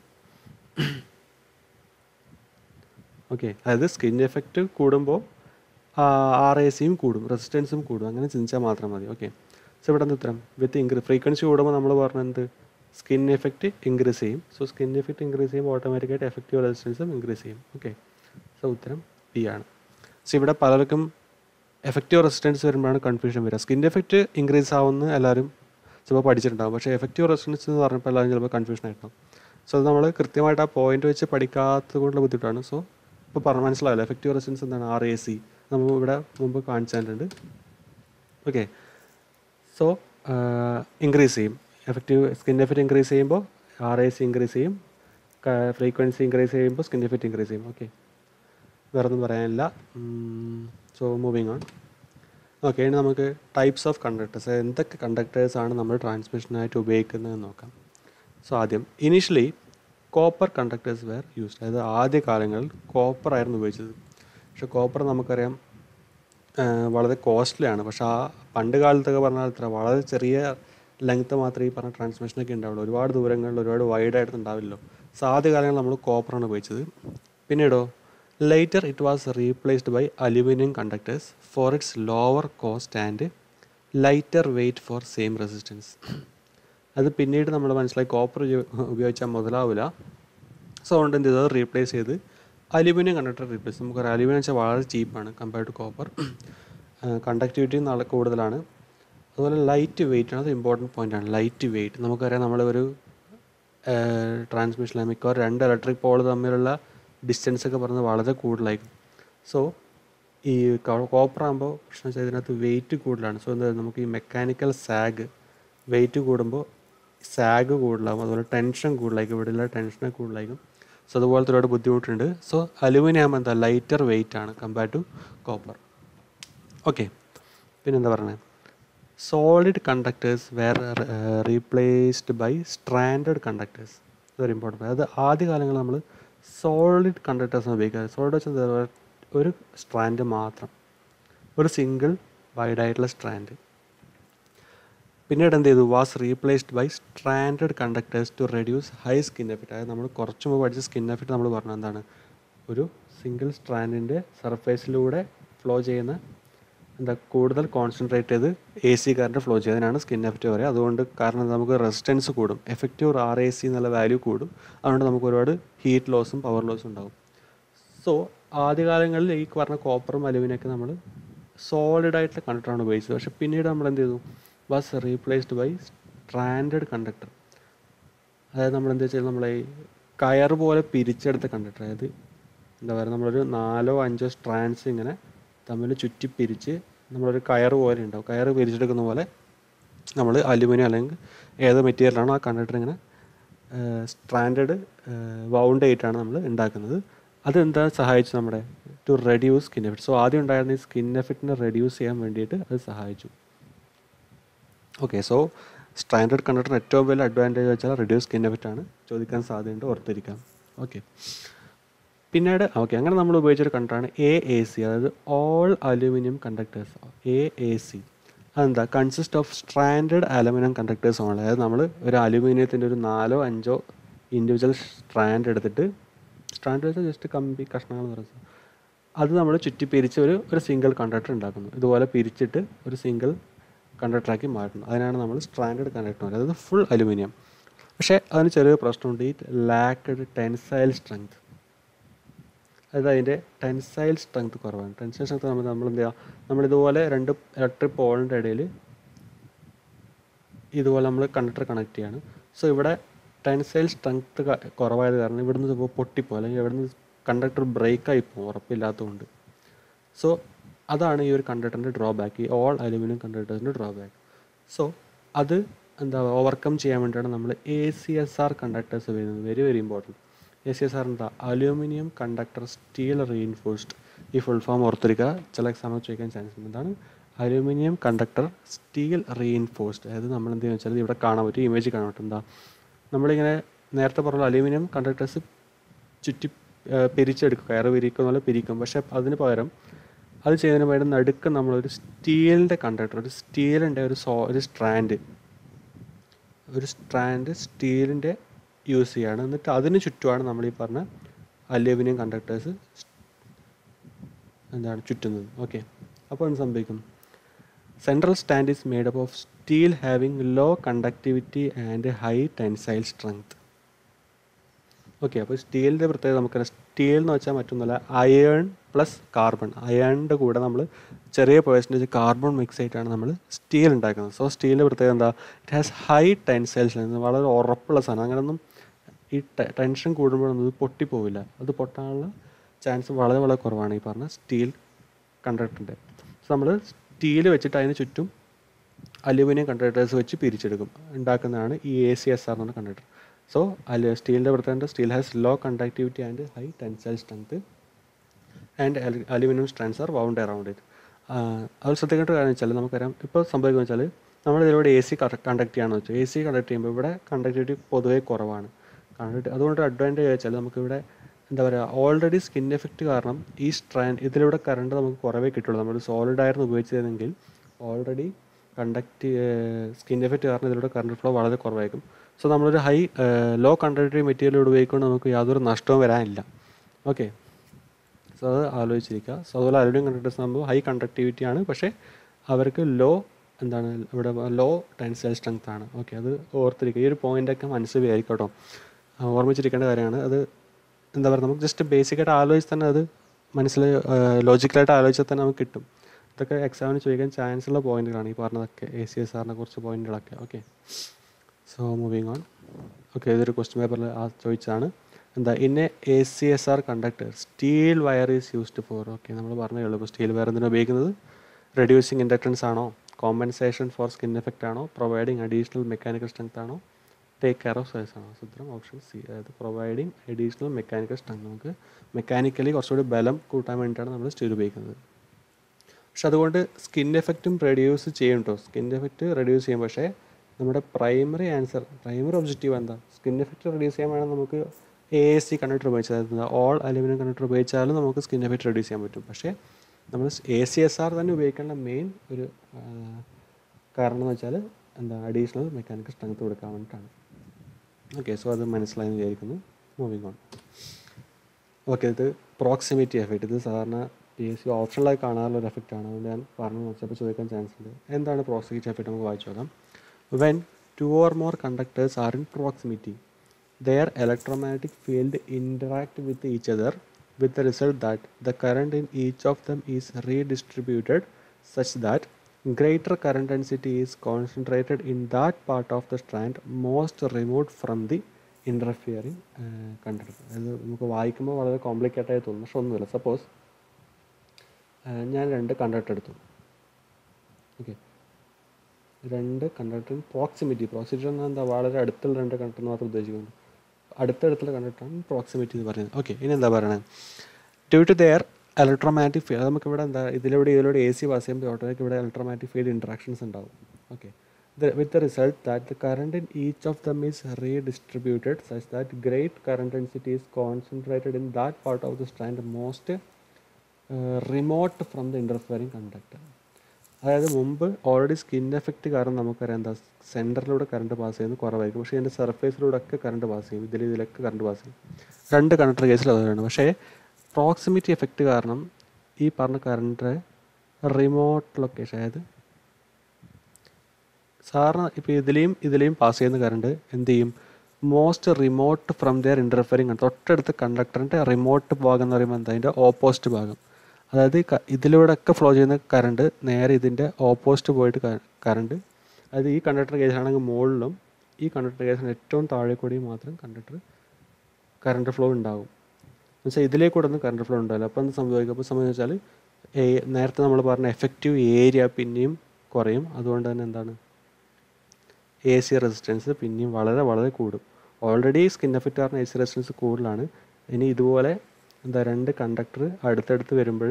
ഓക്കെ അതായത് സ്കിൻ എഫക്റ്റ് കൂടുമ്പോൾ ആർ എ സിയും കൂടും റെസിസ്റ്റൻസും കൂടും അങ്ങനെ ചിന്തിച്ചാൽ മാത്രം മതി ഓക്കെ സോ ഇവിടെ എന്താ ഉത്തരം വിത്ത് ഇൻക്രീ ഫ്രീക്വൻസി കൂടുമ്പോൾ നമ്മൾ പറഞ്ഞത് സ്കിൻ എഫക്റ്റ് ഇൻക്രീസ് ചെയ്യും സോ സ്കിൻ എഫക്റ്റ് ഇൻക്രീസ് ചെയ്യുമ്പോൾ ഓട്ടോമാറ്റിക്കായിട്ട് എഫക്റ്റീവ് റെസിസ്റ്റൻസും ഇൻക്രീസ് ചെയ്യും ഓക്കെ സോ ഉത്തരം ബി ആണ് സോ ഇവിടെ പലർക്കും എഫക്റ്റീവ് റെസിസ്റ്റൻസ് വരുമ്പോഴാണ് കൺഫ്യൂഷൻ വരിക സ്കിൻ എഫക്റ്റ് ഇൻക്രീസ് ആവുമെന്ന് എല്ലാവരും ചിലപ്പോൾ പഠിച്ചിട്ടുണ്ടാകും പക്ഷേ എഫക്റ്റീവ് റെസിസ്റ്റൻസ് എന്ന് പറഞ്ഞപ്പോൾ എല്ലാവരും ചിലപ്പോൾ കൺഫ്യൂഷൻ ആയിട്ടുണ്ടാവും സോ അത് നമ്മൾ കൃത്യമായിട്ട് ആ പോയിന്റ് വെച്ച് പഠിക്കാത്തത് കൊണ്ടുള്ള ബുദ്ധിമുട്ടാണ് സോ ഇപ്പോൾ പറഞ്ഞ മനസ്സിലാവില്ല എഫക്റ്റീവ് റെസിസ്റ്റൻസ് എന്താണ് ആർ എ സി നമ്മൾ ഇവിടെ മുമ്പ് കാണിച്ചു തന്നിട്ടുണ്ട് ഓക്കെ സോ ഇൻക്രീസ് ചെയ്യും എഫക്റ്റീവ് സ്കിൻ എഫക്റ്റ് ഇൻക്രീസ് ചെയ്യുമ്പോൾ ആർ എ സി ഇൻക്രീസ് ചെയ്യും ഫ്രീക്വൻസി ഇൻക്രീസ് ചെയ്യുമ്പോൾ സ്കിൻ എഫക്റ്റ് ഇൻക്രീസ് ചെയ്യും ഓക്കെ വേറെ ഒന്നും പറയാനില്ല സോ മൂവിങ് ഓൺ ഓക്കെ ഇനി നമുക്ക് ടൈപ്സ് ഓഫ് കണ്ടക്ടേഴ്സ് എന്തൊക്കെ കണ്ടക്ടേഴ്സ് ആണ് നമ്മൾ ട്രാൻസ്മിഷനായിട്ട് ഉപയോഗിക്കുന്നതെന്ന് നോക്കാം സോ ആദ്യം initially copper conductors were used അതായത് ആദ്യ കാലങ്ങളിൽ കോപ്പർ ആയിരുന്നു ഉപയോഗിച്ചത് പക്ഷെ കോപ്പർ നമുക്കറിയാം വളരെ കോസ്റ്റ്ലി ആണ് പക്ഷെ ആ പണ്ട് കാലത്തൊക്കെ പറഞ്ഞാൽ ഇത്ര വളരെ ചെറിയ ലെങ്ത്ത് മാത്രമേ ഈ പറഞ്ഞ ട്രാൻസ്മിഷനൊക്കെ ഉണ്ടാവുള്ളൂ ഒരുപാട് ദൂരങ്ങളിൽ ഒരുപാട് വൈഡായിട്ട് ഉണ്ടാവില്ലല്ലോ സോ ആദ്യ കാലങ്ങളിൽ നമ്മൾ കോപ്പറാണ് ഉപയോഗിച്ചത് പിന്നീടോ later it was replaced by aluminium conductors for its lower cost and lighter weight for same resistance അത് പിന്നീട് നമ്മൾ മനസ്സിലായി കോപ്പർ ഉപയോഗിച്ചാൽ മുതലാവില്ല സോ അതുകൊണ്ട് എന്ത് ചെയ്തത് റീപ്ലേസ് ചെയ്ത് അലുമിനിയം കണ്ടക്ടർ റീപ്ലേസ് നമുക്കറിയാം അലുമിനിയം വെച്ചാൽ വളരെ ചീപ്പാണ് കമ്പയർഡ് ടു കോപ്പർ കണ്ടക്ടിവിറ്റി നല്ല കൂടുതലാണ് അതുപോലെ ലൈറ്റ് വെയിറ്റ് ആണ് അത് ഇമ്പോർട്ടൻറ്റ് പോയിൻ്റ് ആണ് ലൈറ്റ് വെയിറ്റ് നമുക്കറിയാം നമ്മളൊരു ട്രാൻസ്മിഷൻ മിക്കവാറും രണ്ട് ഇലക്ട്രിക് പോൾ തമ്മിലുള്ള ഡിസ്റ്റൻസ് ഒക്കെ പറഞ്ഞത് വളരെ കൂടുതലായിരിക്കും സോ ഈ കോപ്പർ ആകുമ്പോൾ പ്രശ്നം വെച്ചാൽ ഇതിനകത്ത് വെയിറ്റ് കൂടുതലാണ് സോ എന്താ നമുക്ക് ഈ മെക്കാനിക്കൽ സാഗ് വെയിറ്റ് കൂടുമ്പോൾ സാഗ് കൂടുതലാകും അതുപോലെ ടെൻഷൻ കൂടുതലായിരിക്കും ഇവിടെയുള്ള ടെൻഷൻ കൂടുതലായിരിക്കും സോ അതുപോലത്തെ ഒരുപാട് ബുദ്ധിമുട്ടുണ്ട് സോ അലുമിനിയം എന്താ ലൈറ്റർ വെയിറ്റ് ആണ് കമ്പയർ ടു കോപ്പർ ഓക്കെ പിന്നെന്താ പറയുന്നത് solid conductors were replaced by stranded conductors very important അതായത് ആദ്യ കാലങ്ങളിൽ നമ്മൾ സോളിഡ് കണ്ടക്ടേഴ്സ് ഉപയോഗിക്കുക സോളിഡ് വെച്ചാൽ ഒരു സ്ട്രാൻഡ് മാത്രം ഒരു സിംഗിൾ വൈഡായിട്ടുള്ള സ്ട്രാൻഡ് പിന്നീട് എന്ത് ചെയ്തു was replaced by stranded conductors to reduce high skin effect അതായത് നമ്മൾ കുറച്ച് മുമ്പ് പഠിച്ച സ്കിൻ എഫക്റ്റ് നമ്മൾ പറഞ്ഞത് എന്താണ് ഒരു സിംഗിൾ സ്ട്രാൻഡിൻ്റെ സർഫേസിലൂടെ ഫ്ലോ ചെയ്യുന്ന എന്താ കൂടുതൽ കോൺസെൻട്രേറ്റ് ചെയ്ത് എ സി കറണ്ട് ഫ്ലോ ചെയ്യുന്നതിനാണ് സ്കിൻ എഫക്റ്റ് പറയുക അതുകൊണ്ട് കാരണം നമുക്ക് റെസിസ്റ്റൻസ് കൂടും എഫക്റ്റീവ് ആർ എ സി എന്നുള്ള വാല്യൂ കൂടും അതുകൊണ്ട് നമുക്ക് ഒരുപാട് ഹീറ്റ് ലോസും പവർ ലോസും ഉണ്ടാകും സോ ആദ്യകാലങ്ങളിൽ ഈ പറഞ്ഞ കോപ്പറും അലുമിനൊക്കെ നമ്മൾ സോളിഡ് ആയിട്ടുള്ള കണ്ടക്ടറാണ് ഉപയോഗിച്ചത് പക്ഷെ പിന്നീട് നമ്മൾ എന്ത് ചെയ്തു was replaced by stranded conductor അതായത് നമ്മൾ എന്താ വെച്ചാൽ നമ്മളെ ഈ കയർ പോലെ പിരിച്ചെടുത്ത കണ്ടക്ടർ അതായത് എന്താ പറയുക നമ്മളൊരു നാലോ അഞ്ചോ സ്ട്രാൻഡ്സ് ഇങ്ങനെ തമ്മിൽ ചുറ്റി പിരിച്ച് നമ്മളൊരു കയർ പോലെ ഉണ്ടാവും കയർ പിരിച്ചെടുക്കുന്ന പോലെ നമ്മൾ അലുമിനിയം അല്ലെങ്കിൽ ഏത് മെറ്റീരിയലാണോ ആ കണ്ടക്ടർ ഇങ്ങനെ സ്ട്രാൻഡഡ് വൗണ്ട് ആയിട്ടാണ് നമ്മൾ ഉണ്ടാക്കുന്നത് അത് എന്താ സഹായിച്ചു നമ്മുടെ to reduce skin effect so ആദ്യം ഉണ്ടായിരുന്ന ഈ സ്കിൻ എഫക്റ്റിനെ റെഡ്യൂസ് ചെയ്യാൻ വേണ്ടിയിട്ട് അത് സഹായിച്ചു ഓക്കെ സോ സ്റ്റാൻഡേർഡ് കണ്ടക്ടറിന് ഏറ്റവും വലിയ അഡ്വാൻറ്റേജ് വെച്ചാൽ റിഡ്യൂസ് സ്കിൻ എഫക്റ്റ് ആണ് ചോദിക്കാൻ സാധ്യതയുണ്ട് ഓർത്തിരിക്കാം ഓക്കെ പിന്നീട് ഓക്കെ അങ്ങനെ നമ്മൾ ഉപയോഗിച്ചൊരു കണ്ടക്ടറാണ് എ എ സി അതായത് all aluminium conductors A A C അതെന്താ consist of stranded aluminium conductors ആണ് അതായത് നമ്മൾ ഒരു അലുമിനിയത്തിൻ്റെ ഒരു നാലോ അഞ്ചോ ഇൻഡിവിജ്വൽ സ്ട്രാൻഡ് എടുത്തിട്ട് സ്ട്രാൻഡ് വെച്ചാൽ ജസ്റ്റ് കമ്പി കഷ്ണങ്ങൾ എന്ന് പറയുന്നത് അത് നമ്മൾ ചുറ്റി പിരിച്ച് ഒരു ഒരു സിംഗിൾ കണ്ടക്ടർ ഉണ്ടാക്കുന്നു ഇതുപോലെ പിരിച്ചിട്ട് ഒരു സിംഗിൾ കണ്ടക്ടറാക്കി മാറ്റുന്നു അതിനാണ് നമ്മൾ സ്ട്രാൻഡേർഡ് കണ്ടക്ടർ അതായത് ഫുൾ അലുമിനിയം പക്ഷേ അതിന് ചെറിയൊരു പ്രശ്നമുണ്ട് ഈ ലാക്ക്ഡ് ടെൻസൈൽ സ്ട്രെങ്ത് അതായത് അതിൻ്റെ ടെൻസൈൽ സ്ട്രെങ്ത് കുറവാണ് ടെൻസൈൽ സ്ട്രെങ്ത് നമ്മൾ നമ്മൾ എന്ത് ചെയ്യുക നമ്മളിതുപോലെ രണ്ട് ഇലക്ട്രിക് പോളിൻ്റെ ഇടയിൽ ഇതുപോലെ നമ്മൾ കണ്ടക്ടർ കണക്ട് ചെയ്യാണ് സോ ഇവിടെ ടെൻസൈൽ സ്ട്രെങ്ത് കുറവായത് കാരണം ഇവിടുന്ന് ചിലപ്പോൾ പൊട്ടിപ്പോ അല്ലെങ്കിൽ ഇവിടുന്ന് കണ്ടക്ടർ ബ്രേക്കായി പോകും ഉറപ്പില്ലാത്തതുകൊണ്ട് സോ അതാണ് ഈ ഒരു കണ്ടക്ടറിൻ്റെ ഡ്രോബാക്ക് ഈ ഓൾ അലുമിനിയം കണ്ടക്ടറിൻ്റെ ഡ്രോബാക്ക് സോ അത് എന്താ ഓവർകം ചെയ്യാൻ വേണ്ടിയിട്ടാണ് നമ്മൾ A C S R conductors വരുന്നത് very very important A C S R എന്താ അലൂമിനിയം കണ്ടക്ടർ സ്റ്റീൽ റീഇൻഫോഴ്സ്ഡ് ഈ ഫുൾ ഫോം ഓർത്തിരിക്കുക ചില എക്സാമ്പിൾ ചോദിക്കാൻ ചാൻസ് ഉണ്ട് എന്താണ് അലൂമിനിയം കണ്ടക്ടർ സ്റ്റീൽ റീഇൻഫോഴ്സ്ഡ് അതായത് നമ്മൾ എന്ത് വെച്ചാൽ ഇവിടെ കാണാൻ പറ്റും ഇമേജ് കാണാൻ പറ്റും എന്താ നമ്മളിങ്ങനെ നേരത്തെ പറഞ്ഞ അലൂമിനിയം കണ്ടക്ടേഴ്സ് ചുറ്റി പിരിച്ചെടുക്കും കയറ് പിരിക്കുന്ന പോലെ പിരിക്കും പക്ഷേ അതിന് പകരം അത് ചെയ്യുന്നതിന് പകരം നടുക്ക് നമ്മളൊരു സ്റ്റീലിൻ്റെ കണ്ടക്ടർ ഒരു സ്റ്റീലിൻ്റെ ഒരു സോ ഒരു സ്ട്രാൻഡ് ഒരു സ്ട്രാൻഡ് സ്റ്റീലിൻ്റെ യൂസ് ചെയ്യാണ് എന്നിട്ട് അതിന് ചുറ്റുമാണ് നമ്മൾ ഈ പറഞ്ഞ അലൂമിനിയം കണ്ടക്ടേഴ്സ് എന്താണ് ചുറ്റുന്നത് ഓക്കെ അപ്പോൾ എന്ത് സംഭവിക്കും central strand is made up of steel having low conductivity and high tensile strength okay അപ്പോൾ സ്റ്റീലിൻ്റെ പ്രത്യേകത നമുക്കറിയാം സ്റ്റീൽ എന്ന് വെച്ചാൽ മറ്റൊന്നുമല്ല അയേൺ പ്ലസ് കാർബൺ അയേണിൻ്റെ കൂടെ നമ്മൾ ചെറിയ പേഴ്സൻറ്റേജ് കാർബൺ മിക്സ് ആയിട്ടാണ് നമ്മൾ സ്റ്റീൽ ഉണ്ടാക്കുന്നത് സോ സ്റ്റീലിൻ്റെ പ്രത്യേകത എന്താ it has high tensile strength വളരെ ഉറപ്പുള്ള സാധനം അങ്ങനെയൊന്നും ഈ ടെൻഷൻ കൂടുമ്പോഴൊന്നും ഇത് പൊട്ടിപ്പോവില്ല അത് പൊട്ടാനുള്ള ചാൻസ് വളരെ വളരെ കുറവാണ് ഈ പറഞ്ഞ സ്റ്റീൽ കണ്ടക്ടറിൻ്റെ സോ നമ്മൾ സ്റ്റീൽ വെച്ചിട്ട് അതിന് ചുറ്റും അലുമിനിയം കണ്ടക്ടേഴ്സ് വെച്ച് പിരിച്ചെടുക്കും ഉണ്ടാക്കുന്നതാണ് ഈ എ സി എസ് ആർ എന്ന് പറഞ്ഞ കണ്ടക്ടർ സോ അല് സ്റ്റീലിൻ്റെ പ്രത്യേകത steel has low conductivity and high tensile strength and aluminium strands are wound around it അത് ശ്രദ്ധിക്കേണ്ട കാര്യം വെച്ചാൽ നമുക്കറിയാം ഇപ്പോൾ സംഭവിക്കുന്നത് വെച്ചാൽ നമ്മൾ ഇതിലൂടെ എ സി കണ്ടക്ട് ചെയ്യാന്ന് വെച്ചാൽ എ സി കണ്ടക്ട് ചെയ്യുമ്പോൾ ഇവിടെ കണ്ടക്ടിവിറ്റി പൊതുവേ കുറവാണ് കണ്ടക്ട് അതുകൊണ്ട് അഡ്വാൻറ്റേജ് വെച്ചാൽ നമുക്കിവിടെ എന്താ പറയുക ഓൾറെഡി സ്കിൻ എഫക്റ്റ് കാരണം ഈ സ്ട്രാൻഡ് ഇതിലൂടെ കറണ്ട് നമുക്ക് കുറവേ കിട്ടുള്ളൂ നമ്മൾ സോളിഡ് ആയിരുന്നു ഉപയോഗിച്ചതെങ്കിൽ ഓൾറെഡി കണ്ടക്ട് സ്കിൻ എഫക്റ്റ് കാരണം ഇതിലൂടെ കറണ്ട് ഫ്ലോ വളരെ കുറവായിരിക്കും സോ നമ്മളൊരു ഹൈ ലോ കണ്ടക്ടറി മെറ്റീരിയൽ ഉപയോഗിക്കൊണ്ട് നമുക്ക് യാതൊരു നഷ്ടവും വരാനില്ല ഓക്കെ സോ അത് ആലോചിച്ചിരിക്കുക സോ അതുപോലെ അലുമിനിയം കണ്ടക്ടേഴ്സ് ആകുമ്പോൾ ഹൈ കണ്ടക്ടിവിറ്റി ആണ് പക്ഷേ അവർക്ക് ലോ എന്താണ് ഇവിടെ ലോ ടെൻസൈൽ സ്ട്രെങ്ത് ആണ് ഓക്കെ അത് ഓർത്തിരിക്കുക ഈ ഒരു പോയിൻ്റൊക്കെ മനസ്സിൽ വിചാരിക്കും കേട്ടോ ഓർമ്മിച്ചിരിക്കേണ്ട കാര്യമാണ് അത് എന്താ പറയുക നമുക്ക് ജസ്റ്റ് ബേസിക്കായിട്ട് ആലോചിച്ച് തന്നെ അത് മനസ്സിൽ ലോജിക്കലായിട്ട് ആലോചിച്ചാൽ തന്നെ നമുക്ക് കിട്ടും ഇതൊക്കെ എക്സാമിന് ചോദിക്കാൻ ചാൻസ് ഉള്ള പോയിന്റുകളാണ് ഈ പറഞ്ഞതൊക്കെ എ സി എസ് ആറിനെ കുറിച്ച് പോയിന്റുകളൊക്കെ okay so moving on okay ഇതൊരു ക്വസ്റ്റ്യൻ പേപ്പറിൽ ആ ചോദിച്ചതാണ് എന്താ in A C S R conductor steel wire is used for okay നമ്മൾ പറഞ്ഞേ ഉള്ളൂ ഇപ്പോൾ സ്റ്റീൽ വയർ എന്തിനാണ് ഉപയോഗിക്കുന്നത് റെഡ്യൂസിങ് ഇൻഡക്ടൻസ് ആണോ കോമ്പൻസേഷൻ ഫോർ സ്കിൻ എഫക്റ്റ് ആണോ പ്രൊവൈഡിങ് അഡീഷണൽ മെക്കാനിക്കൽ സ്ട്രെങ്ത് ആണോ ടേക്ക് കെയർ ഓഫ് സൈസ് ആണോ ഉത്തരം ഓപ്ഷൻ സി അതായത് പ്രൊവൈഡിങ് അഡീഷണൽ മെക്കാനിക്കൽ സ്ട്രെങ്ത് നമുക്ക് മെക്കാനിക്കലി കുറച്ചുകൂടി ബലം കൂട്ടാൻ വേണ്ടിയിട്ടാണ് നമ്മൾ സ്റ്റീൽ ഉപയോഗിക്കുന്നത് പക്ഷെ അതുകൊണ്ട് സ്കിൻ എഫക്റ്റും റെഡ്യൂസ് ചെയ്യും കേട്ടോ സ്കിൻ എഫക്റ്റ് റെഡ്യൂസ് ചെയ്യും പക്ഷേ നമ്മുടെ പ്രൈമറി ആൻസർ പ്രൈമറി ഒബ്ജക്റ്റീവ് എന്താ സ്കിൻ എഫക്റ്റ് റെഡ്യൂസ് ചെയ്യാൻ വേണം നമുക്ക് എ എസ് സി കണ്ടക്ടർ ഉപയോഗിച്ചാൽ ഓൾ അലുമിനിയം കണ്ടക്ടർ ഉപയോഗിച്ചാലും നമുക്ക് സ്കിൻ എഫക്റ്റ് റെഡ്യൂസ് ചെയ്യാൻ പറ്റും പക്ഷേ നമ്മൾ എ സി എസ് ആർ തന്നെ ഉപയോഗിക്കേണ്ട മെയിൻ ഒരു കാരണം എന്ന് വെച്ചാൽ എന്താ അഡീഷണൽ മെക്കാനിക്കൽ സ്ട്രെങ്ത് കൊടുക്കാൻ വേണ്ടിയിട്ടാണ് ഓക്കെ സോ അത് മനസ്സിലായെന്ന് വിചാരിക്കുന്നു മൂവിങ് ഓൺ ഓക്കെ ഇത് പ്രോക്സിമിറ്റി എഫക്റ്റ് ഇത് സാധാരണ പി എസ് സി ഓപ്ഷണലായി കാണാറുള്ള ഒരു എഫക്റ്റാണ് അതുകൊണ്ട് ഞാൻ പറഞ്ഞു ചിലപ്പോൾ ചോദിക്കാൻ ചാൻസ് ഉണ്ട് എന്താണ് പ്രോക്സിമിറ്റി എഫക്റ്റ് നമുക്ക് വായിച്ചു നോക്കാം when two or more conductors are in proximity their electromagnetic field interact with each other with the result that the current in each of them is redistributed such that greater current density is concentrated in that part of the strand most removed from the interfering uh, conductor അത് നമുക്ക് വായിക്കുമ്പോൾ വളരെ complicated ആയി തോന്നും പക്ഷെ ഒന്നുമില്ല suppose ഞാൻ രണ്ട് കണ്ടക്ടർ എടുത്തു ഓക്കെ രണ്ട് കണ്ടക്ടറിൻ പ്രോക്സിമിറ്റി പ്രോക്സിമിറ്റി എന്നാൽ എന്താ വളരെ അടുത്തുള്ള രണ്ട് കണ്ടക്ടർ മാത്രം ഉദ്ദേശിക്കുന്നു അടുത്തടുത്തുള്ള കണ്ടക്ടറാണ് പ്രോക്സിമിറ്റി എന്ന് പറയുന്നത് ഓക്കെ ഇനി എന്താ പറയുന്നത് due to their electromagnetic field നമുക്ക് ഇവിടെ എന്താ ഇതിലൂടെ ഇതിലൂടെ എ സി പാസ് ചെയ്യുമ്പോൾ ഓട്ടോമാറ്റിക് ഇവിടെ ഇലക്ട്രോമാറ്റിക് ഫീൽഡ് ഇൻട്രാക്ഷൻസ് ഉണ്ടാവും okay with the result that the current in each of them is redistributed such that great current density is concentrated in that part of the strand most remote from the interfering conductor അതായത് മുമ്പ് already skin effect കാരണം നമുക്കറിയാം എന്താ സെൻറ്ററിലൂടെ current pass ചെയ്യുന്നത് കുറവായിരിക്കും പക്ഷേ ഇതിൻ്റെ സർഫേസിലൂടെ ഒക്കെ കറണ്ട് പാസ് ചെയ്യും ഇതിൽ ഇതിലൊക്കെ കറണ്ട് പാസ് ചെയ്യും രണ്ട് കണ്ടക്ടർ കേസിൽ അതാണ് പക്ഷേ പ്രോക്സിമിറ്റി എഫക്റ്റ് കാരണം ഈ പറഞ്ഞ കറണ്ട് റിമോട്ട് ലൊക്കേഷൻ അതായത് സാറിന് ഇപ്പോൾ ഇതിലെയും ഇതിലെയും പാസ് ചെയ്യുന്ന കറണ്ട് എന്ത് ചെയ്യും most remote from their interfering തൊട്ടടുത്ത് കണ്ടക്ടറിൻ്റെ റിമോട്ട് ഭാഗം എന്ന് പറയുമ്പോൾ എന്താ അതിൻ്റെ ഓപ്പോസിറ്റ് ഭാഗം അതായത് ഇതിലൂടെ ഒക്കെ ഫ്ലോ ചെയ്യുന്ന കറണ്ട് നേരെ ഇതിൻ്റെ ഓപ്പോസിറ്റ് പോയിട്ട് കറണ്ട് അതായത് ഈ കണ്ടക്ടർ കേസിലാണെങ്കിൽ മുകളിലും ഈ കണ്ടക്ടർ കേസിന് ഏറ്റവും താഴെ കൂടി മാത്രം കണ്ടക്ടർ കറണ്ട് ഫ്ലോ ഉണ്ടാകും എന്നുവെച്ചാൽ ഇതിലേക്ക് കൂടെ ഒന്നും കറണ്ട് ഫ്ലോ ഉണ്ടാവില്ല അപ്പോൾ എന്ത് സംഭവിക്കും അപ്പോൾ സംഭവിച്ചാൽ നേരത്തെ നമ്മൾ പറഞ്ഞ എഫക്റ്റീവ് ഏരിയ പിന്നെയും കുറയും അതുകൊണ്ട് തന്നെ എന്താണ് എ സി റെസിസ്റ്റൻസ് പിന്നെയും വളരെ വളരെ കൂടും ഓൾറെഡി സ്കിൻ എഫക്റ്റ് കാരണം എ സി റെസിസ്റ്റൻസ് കൂടുതലാണ് ഇനി ഇതുപോലെ എന്താ രണ്ട് കണ്ടക്ടർ അടുത്തടുത്ത് വരുമ്പോൾ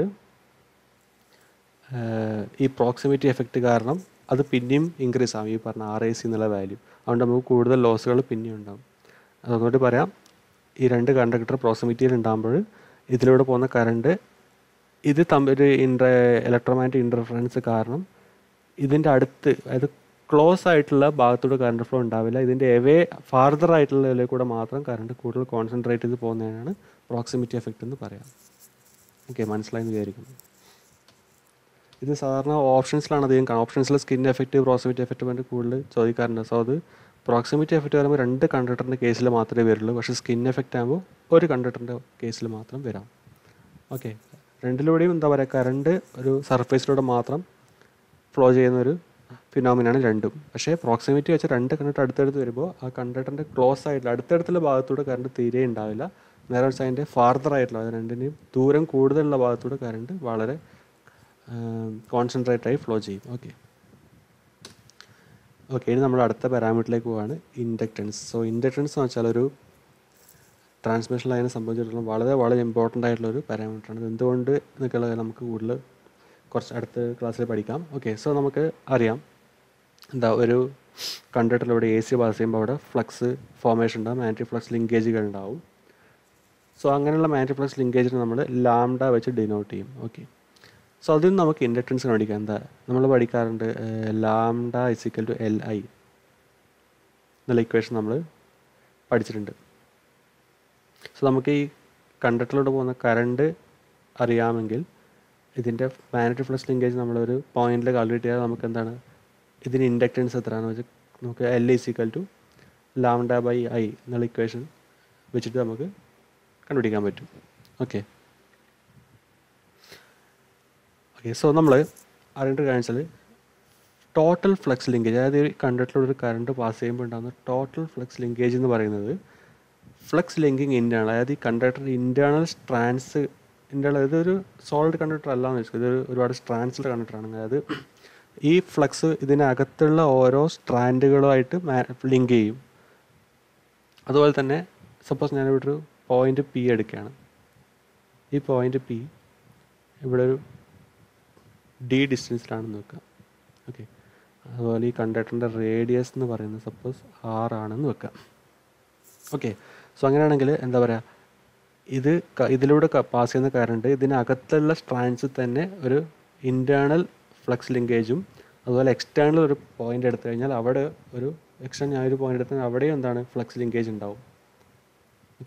ഈ പ്രോക്സിമിറ്റി എഫക്റ്റ് കാരണം അത് പിന്നെയും ഇൻക്രീസ് ആവും ഈ പറഞ്ഞ ആർ ഐ സി എന്നുള്ള വാല്യൂ അതുകൊണ്ട് നമുക്ക് കൂടുതൽ ലോസുകൾ പിന്നെയും ഉണ്ടാവും അതുകൊണ്ട് പറയാം ഈ രണ്ട് കണ്ടക്ടർ പ്രോക്സിമിറ്റിയിൽ ഉണ്ടാകുമ്പോൾ ഇതിലൂടെ പോകുന്ന കറണ്ട് ഇത് തമ്മിൽ ഇൻട്ര ഇലക്ട്രോമാഗ്നറ്റിക് ഇൻ്റർഫറൻസ് കാരണം ഇതിൻ്റെ അടുത്ത് അതായത് ക്ലോസ് ആയിട്ടുള്ള ഭാഗത്തൂടെ കറണ്ട് ഫ്ലോ ഉണ്ടാവില്ല ഇതിൻ്റെ എവേ ഫാർദർ ആയിട്ടുള്ള ഇതിൽ കൂടെ മാത്രം കറണ്ട് കൂടുതൽ കോൺസെൻട്രേറ്റ് ചെയ്ത് പോകുന്നതിനാണ് പ്രോക്സിമിറ്റി എഫക്റ്റ് എന്ന് പറയാം ഓക്കെ മനസ്സിലായെന്ന് വിചാരിക്കുന്നു ഇത് സാധാരണ ഓപ്ഷൻസിലാണ് അധികം കാണും ഓപ്ഷൻസിൽ സ്കിൻ എഫക്റ്റ് പ്രോക്സിമിറ്റി എഫക്റ്റ് വേണ്ടി കൂടുതൽ ചോദിക്കാറുണ്ട് സോ അത് പ്രോക്സിമിറ്റി എഫക്റ്റ് വരുമ്പോൾ രണ്ട് കണ്ടക്ടറിൻ്റെ കേസിൽ മാത്രമേ വരുള്ളൂ പക്ഷേ സ്കിൻ എഫക്റ്റ് ആകുമ്പോൾ ഒരു കണ്ടക്ടറിൻ്റെ കേസിൽ മാത്രം വരാം ഓക്കെ രണ്ടിലൂടെയും എന്താ പറയുക കറണ്ട് ഒരു സർഫേസിലൂടെ മാത്രം ഫ്ലോ ചെയ്യുന്ന ഒരു ഫിനോമിനാണ് രണ്ടും പക്ഷേ പ്രോക്സിമിറ്റി വെച്ച് രണ്ട് കണ്ടക്ടർ അടുത്തടുത്ത് വരുമ്പോൾ ആ കണ്ടക്ടറിൻ്റെ ക്ലോസ് ആയിട്ടുള്ള അടുത്തടുത്തുള്ള ഭാഗത്തൂടെ കറണ്ട് തീരെ ഉണ്ടാവില്ല നേരെ വെച്ചാൽ അതിൻ്റെ ഫാർദർ ആയിട്ടുള്ള അത് രണ്ടിൻ്റെയും ദൂരം കൂടുതലുള്ള ഭാഗത്തൂടെ കറണ്ട് വളരെ കോൺസെൻട്രേറ്റ് ആയി ഫ്ലോ ചെയ്യും ഓക്കെ ഓക്കെ ഇനി നമ്മൾ അടുത്ത പാരാമീറ്ററിലേക്ക് പോവാണ് ഇൻഡക്റ്റൻസ് സോ ഇൻഡക്റ്റൻസ് എന്ന് വെച്ചാൽ ഒരു ട്രാൻസ്മിഷൻ ലൈനെ സംബന്ധിച്ചിടത്തോളം വളരെ വളരെ ഇമ്പോർട്ടൻ്റ് ആയിട്ടുള്ള ഒരു പാരാമീറ്ററാണ് ഇത് എന്തുകൊണ്ട് എന്നൊക്കെയുള്ള നമുക്ക് കൂടുതൽ കുറച്ച് അടുത്ത ക്ലാസ്സിൽ പഠിക്കാം ഓക്കെ സോ നമുക്ക് അറിയാം എന്താ ഒരു കണ്ടക്ടറിലൂടെ എ സി പാസ് ചെയ്യുമ്പോൾ അവിടെ ഫ്ലക്സ് ഫോർമേഷൻ ഉണ്ടാകും ആൻറ്റി ഫ്ലക്സ് ലിങ്കേജുകൾ ഉണ്ടാവും സോ അങ്ങനെയുള്ള ആൻറ്റി ഫ്ലക്സ് ലിങ്കേജിന് നമ്മൾ ലാംഡ വെച്ച് ഡിനോട്ട് ചെയ്യും ഓക്കെ സോ അതിൽ നിന്ന് നമുക്ക് ഇൻഡക്റ്റൻസ് കണ്ടുപിടിക്കാം എന്താ നമ്മൾ പഠിക്കാറുണ്ട് lambda is equal to L I എന്നുള്ള ഇക്വേഷൻ നമ്മൾ പഠിച്ചിട്ടുണ്ട് സോ നമുക്ക് ഈ കണ്ടക്ടറിലൂടെ പോകുന്ന കറണ്ട് അറിയാമെങ്കിൽ ഇതിൻ്റെ മാഗ്നറ്റിക് ഫ്ലക്സ് ലിങ്കേജ് നമ്മളൊരു പോയിന്റിൽ കാൽക്കുലേറ്റ് ചെയ്താൽ നമുക്ക് എന്താണ് ഇതിന് ഇൻഡക്റ്റൻസ് എത്രയാണെന്ന് വെച്ചാൽ നമുക്ക് L is equal to lambda by I എന്നുള്ള ഇക്വേഷൻ വെച്ചിട്ട് നമുക്ക് കണ്ടുപിടിക്കാൻ പറ്റും ഓക്കെ ഓക്കെ സോ നമ്മൾ അറിയേണ്ട കാര്യം വെച്ചാൽ ടോട്ടൽ ഫ്ലക്സ് ലിങ്കേജ് അതായത് ഈ കണ്ടക്ടറിലൂടെ ഒരു കറണ്ട് പാസ് ചെയ്യുമ്പോൾ ഉണ്ടാകുന്ന ടോട്ടൽ ഫ്ലക്സ് ലിങ്കേജ് എന്ന് പറയുന്നത് ഫ്ലക്സ് ലിങ്കിങ് ഇൻറ്റേണൽ അതായത് ഈ കണ്ടക്ടർ ഇൻറ്റേണൽ സ്ട്രാൻസ് ഇൻറ്റേണൽ ഇതൊരു സോളിഡ് കണ്ടക്ടർ അല്ലാന്ന് വെച്ചാൽ ഇതൊരു ഒരുപാട് സ്ട്രാൻസിലെ കണ്ടക്ടറാണ് അതായത് ഈ ഫ്ലക്സ് ഇതിനകത്തുള്ള ഓരോ സ്ട്രാൻഡുകളുമായിട്ട് ലിങ്ക് ചെയ്യും അതുപോലെ തന്നെ സപ്പോസ് ഞാനിവിടെ ഒരു പോയിന്റ് പി എടുക്കുകയാണ് ഈ പോയിന്റ് പി ഇവിടെ ഒരു ഡി ഡിസ്റ്റൻസിലാണെന്ന് വെക്കാം ഓക്കെ അതുപോലെ ഈ കണ്ടക്ടറിൻ്റെ റേഡിയസ് എന്ന് പറയുന്നത് സപ്പോസ് ആർ ആണെന്ന് വെക്കാം ഓക്കെ സോ അങ്ങനെയാണെങ്കിൽ എന്താ പറയുക ഇത് ഇതിലൂടെ പാസ് ചെയ്യുന്ന കറണ്ട് ഇതിനകത്തുള്ള സ്ട്രാൻഡ്സിൽ തന്നെ ഒരു ഇൻറ്റേർണൽ ഫ്ലക്സ് ലിങ്കേജും അതുപോലെ എക്സ്റ്റേണൽ ഒരു പോയിന്റ് എടുത്തു കഴിഞ്ഞാൽ അവിടെ ഒരു എക്സ്റ്റേൺ ഞാൻ ഒരു പോയിന്റ് എടുത്താൽ അവിടെയും എന്താണ് ഫ്ലക്സ് ലിങ്കേജ് ഉണ്ടാവും ഓക്കെ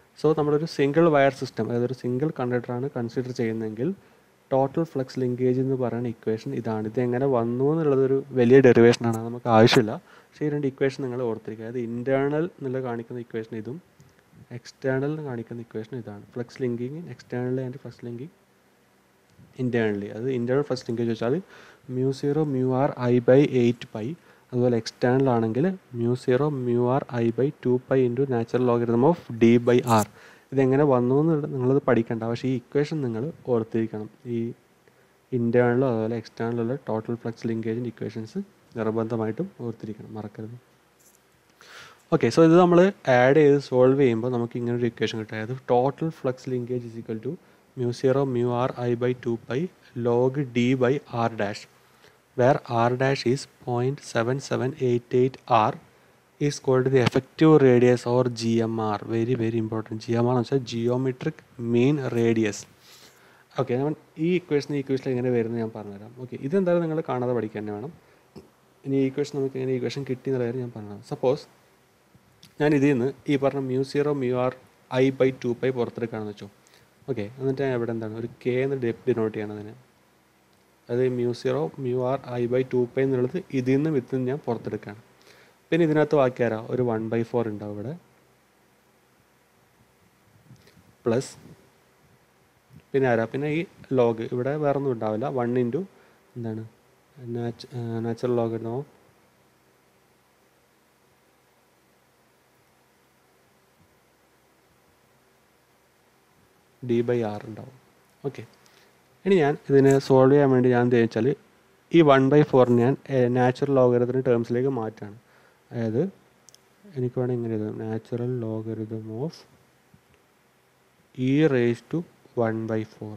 സോ നമ്മളൊരു സിംഗിൾ വയർ സിസ്റ്റം അതായത് ഒരു സിംഗിൾ കണ്ടക്ടറാണ് കൺസിഡർ ചെയ്യുന്നതെങ്കിൽ ടോട്ടൽ ഫ്ലക്സ് ലിങ്കേജ് എന്ന് പറയുന്ന ഇക്വേഷൻ ഇതാണ് ഇത് എങ്ങനെ വന്നു എന്നുള്ളത് ഒരു വലിയ ഡെറിവേഷനാണ് അത് നമുക്ക് ആവശ്യമില്ല പക്ഷേ ഈ രണ്ട് ഇക്വേഷൻ നിങ്ങൾ ഓർത്തിരിക്കുക അതായത് ഇൻറ്റേർണൽ എന്നുള്ള കാണിക്കുന്ന ഇക്വേഷൻ ഇതും എക്സ്റ്റേണൽ കാണിക്കുന്ന ഇക്വേഷൻ ഇതാണ് flux linking externally and flux linking internally അത് ഇൻറ്റേർണൽ ഫ്ലക്സ് ലിങ്കേജ് വെച്ചാൽ mu zero mu R I by eight pi അതുപോലെ എക്സ്റ്റേണൽ ആണെങ്കിൽ mu zero mu R I by two pi into natural logarithm of D by R ഇതെങ്ങനെ വന്നു എന്ന് നിങ്ങളത് പഠിക്കണ്ട പക്ഷേ ഈ ഇക്വേഷൻ നിങ്ങൾ ഓർത്തിരിക്കണം ഈ ഇൻറ്റേർണലും അതുപോലെ എക്സ്റ്റേണലുള്ള ടോട്ടൽ ഫ്ലക്സ് ലിങ്കേജിൻ്റെ ഇക്വേഷൻസ് നിർബന്ധമായിട്ടും ഓർത്തിരിക്കണം മറക്കരുത് ഓക്കെ സോ ഇത് നമ്മൾ ആഡ് ചെയ്ത് സോൾവ് ചെയ്യുമ്പോൾ നമുക്ക് ഇങ്ങനെ ഒരു ഇക്വേഷൻ കിട്ടും അതായത് total flux linkage is equal to mu zero mu R I by two pi log D by R dash where R dash is point seven seven eight eight R is called the effective radius or G M R very very important G M R എന്ന് വെച്ചാൽ geometric mean radius okay ഞാൻ ഈ equation ഈ equation എങ്ങനെ വരുന്നത് ഞാൻ പറഞ്ഞുതരാം okay ഇതെന്തായാലും നിങ്ങൾ കാണാതെ പഠിക്കാൻ തന്നെ വേണം ഇനി ഈ ഇക്വേഷൻ നമുക്ക് എങ്ങനെ ഇക്വേഷൻ കിട്ടി എന്നുള്ള കാര്യം ഞാൻ പറഞ്ഞുതരാം സപ്പോസ് ഞാൻ ഇതിൽ നിന്ന് ഈ പറഞ്ഞ mu zero mu R I by two pi പുറത്തെടുക്കുകയാണെന്ന് വെച്ചോ ഓക്കെ എന്നിട്ട് ഞാൻ ഇവിടെ എന്താണ് ഒരു കെ എന്ന് ഡിനോട്ട് ചെയ്യണം അതിന് അത് mu zero mu R I by two pi എന്നുള്ളത് ഇതിൽ നിന്ന് വിത്ത് നിന്ന് ഞാൻ പുറത്തെടുക്കുകയാണ് പിന്നെ ഇതിനകത്ത് ബാക്കി ആരാ ഒരു വൺ ബൈ ഫോർ ഉണ്ടാവും ഇവിടെ പ്ലസ് പിന്നെ ആരാ പിന്നെ ഈ ലോഗ് ഇവിടെ വേറെ ഒന്നും ഉണ്ടാവില്ല വൺ ഇൻറ്റു എന്താണ് നാച്ചുറൽ ലോഗ് ഇടുന്നോ ഡി ബൈ ആർ ഉണ്ടാവും ഓക്കെ ഇനി ഞാൻ ഇതിനെ സോൾവ് ചെയ്യാൻ വേണ്ടി ഞാൻ എന്താ വെച്ചാൽ ഈ വൺ ബൈ ഫോറിന് ഞാൻ നാച്ചുറൽ ലോഗരിതത്തിൻ്റെ ടേംസിലേക്ക് മാറ്റാണ് അതായത് എനിക്ക് വേണമെങ്കിൽ ഇങ്ങനെ എഴുതാം natural logarithm of e raise to one by four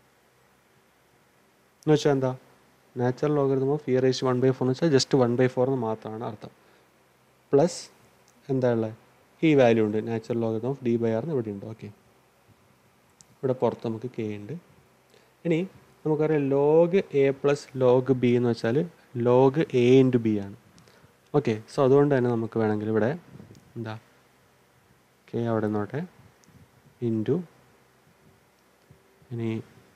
എന്ന് വെച്ചാൽ എന്താ natural logarithm of e raise one by four എന്ന് വെച്ചാൽ ജസ്റ്റ് വൺ ബൈ ഫോർ എന്ന് മാത്രമാണ് അർത്ഥം പ്ലസ് എന്താ ഉള്ളത് ഈ വാല്യൂ ഉണ്ട് natural logarithm of D by R എന്ന് ഇവിടെ ഉണ്ട് ഓക്കെ ഇവിടെ പുറത്ത് നമുക്ക് കെ ഉണ്ട് ഇനി നമുക്കറിയാം log A plus log B എന്ന് വെച്ചാൽ ലോഗ് എ ഇൻറ്റു ബി ആണ് ഓക്കെ സോ അതുകൊണ്ട് തന്നെ നമുക്ക് വേണമെങ്കിൽ ഇവിടെ എന്താ കെ അവിടെ നിന്നോട്ടെ ഇൻറ്റു ഇനി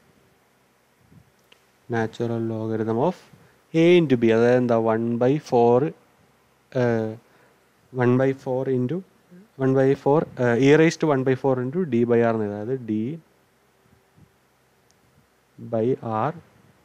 natural logarithm of A into B അതായത് എന്താ one by four one by four into one by four e raise to one by four into D by R എന്ന് അതായത് D by R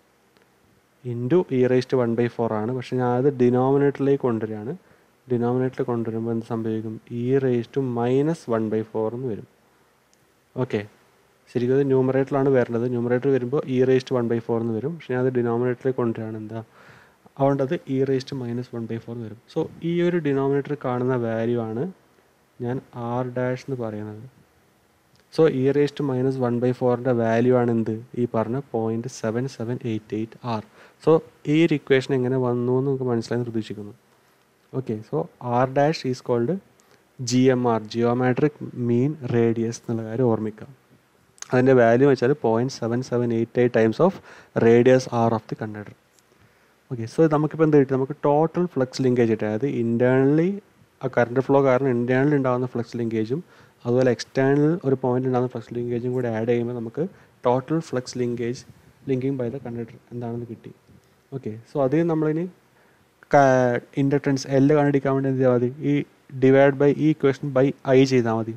into e raise to one by four ആണ് പക്ഷെ ഞാൻ അത് ഡിനോമിനേറ്ററിലേക്ക് കൊണ്ടുവരികയാണ് ഡിനോമിനേറ്ററിൽ കൊണ്ടുവരുമ്പോൾ എന്ത് സംഭവിക്കും e raise to minus one by four എന്ന് വരും ഓക്കെ ശരിക്കും അത് ന്യൂമറേറ്ററിലാണ് വരേണ്ടത് ന്യൂമറേറ്റർ വരുമ്പോൾ e raise to one by four എന്ന് വരും പക്ഷെ ഞാൻ അത് ഡിനോമിനേറ്ററിലേക്ക് കൊണ്ടുവരികയാണ് എന്താ അതുകൊണ്ട് അത് e raise to minus one by four എന്ന് വരും സോ ഈ ഒരു ഡിനോമിനേറ്റർ കാണുന്ന വാല്യൂ ആണ് ഞാൻ ആർ ഡാഷ് എന്ന് പറയുന്നത് so e raise to minus one by ഫോറിൻ്റെ വാല്യൂ ആണ് എന്ത് ഈ പറഞ്ഞ point seven seven eight eight R so ഈ ഒരു ഇക്വേഷൻ എങ്ങനെ വന്നു എന്ന് നമുക്ക് മനസ്സിലായി പ്രതീക്ഷിക്കുന്നു okay so R dash is called G M R geometric mean radius എന്നുള്ള കാര്യം ഓർമ്മിക്കാം അതിൻ്റെ വാല്യൂ വെച്ചാൽ point seven seven eight eight times of radius R of the conductor okay so നമുക്കിപ്പോൾ എന്ത് കിട്ടി നമുക്ക് ടോട്ടൽ ഫ്ലക്സ് ലിങ്കേജ് കിട്ടി അതായത് ഇൻറ്റേർണലി ആ കറണ്ട് ഫ്ലോ കാരണം ഇൻറ്റേർണലി ഉണ്ടാകുന്ന ഫ്ലക്സ് ലിങ്കേജും അതുപോലെ എക്സ്റ്റേണൽ ഒരു പോയിന്റ് ഉണ്ടാകുന്ന ഫ്ലക്സ് ലിങ്കേജും കൂടെ ആഡ് ചെയ്യുമ്പോൾ നമുക്ക് total flux linkage linking by the conductor എന്താണെന്ന് കിട്ടി ഓക്കെ സോ അതിൽ നമ്മളിനി ഇൻഡക്ടൻസ് എൽ കണ്ടുപിടിക്കാൻ വേണ്ടി എന്ത് ചെയ്താൽ മതി ഈ ഡിവൈഡ് ബൈ ഈ ഇക്വേഷൻ ബൈ ഐ ചെയ്താൽ മതി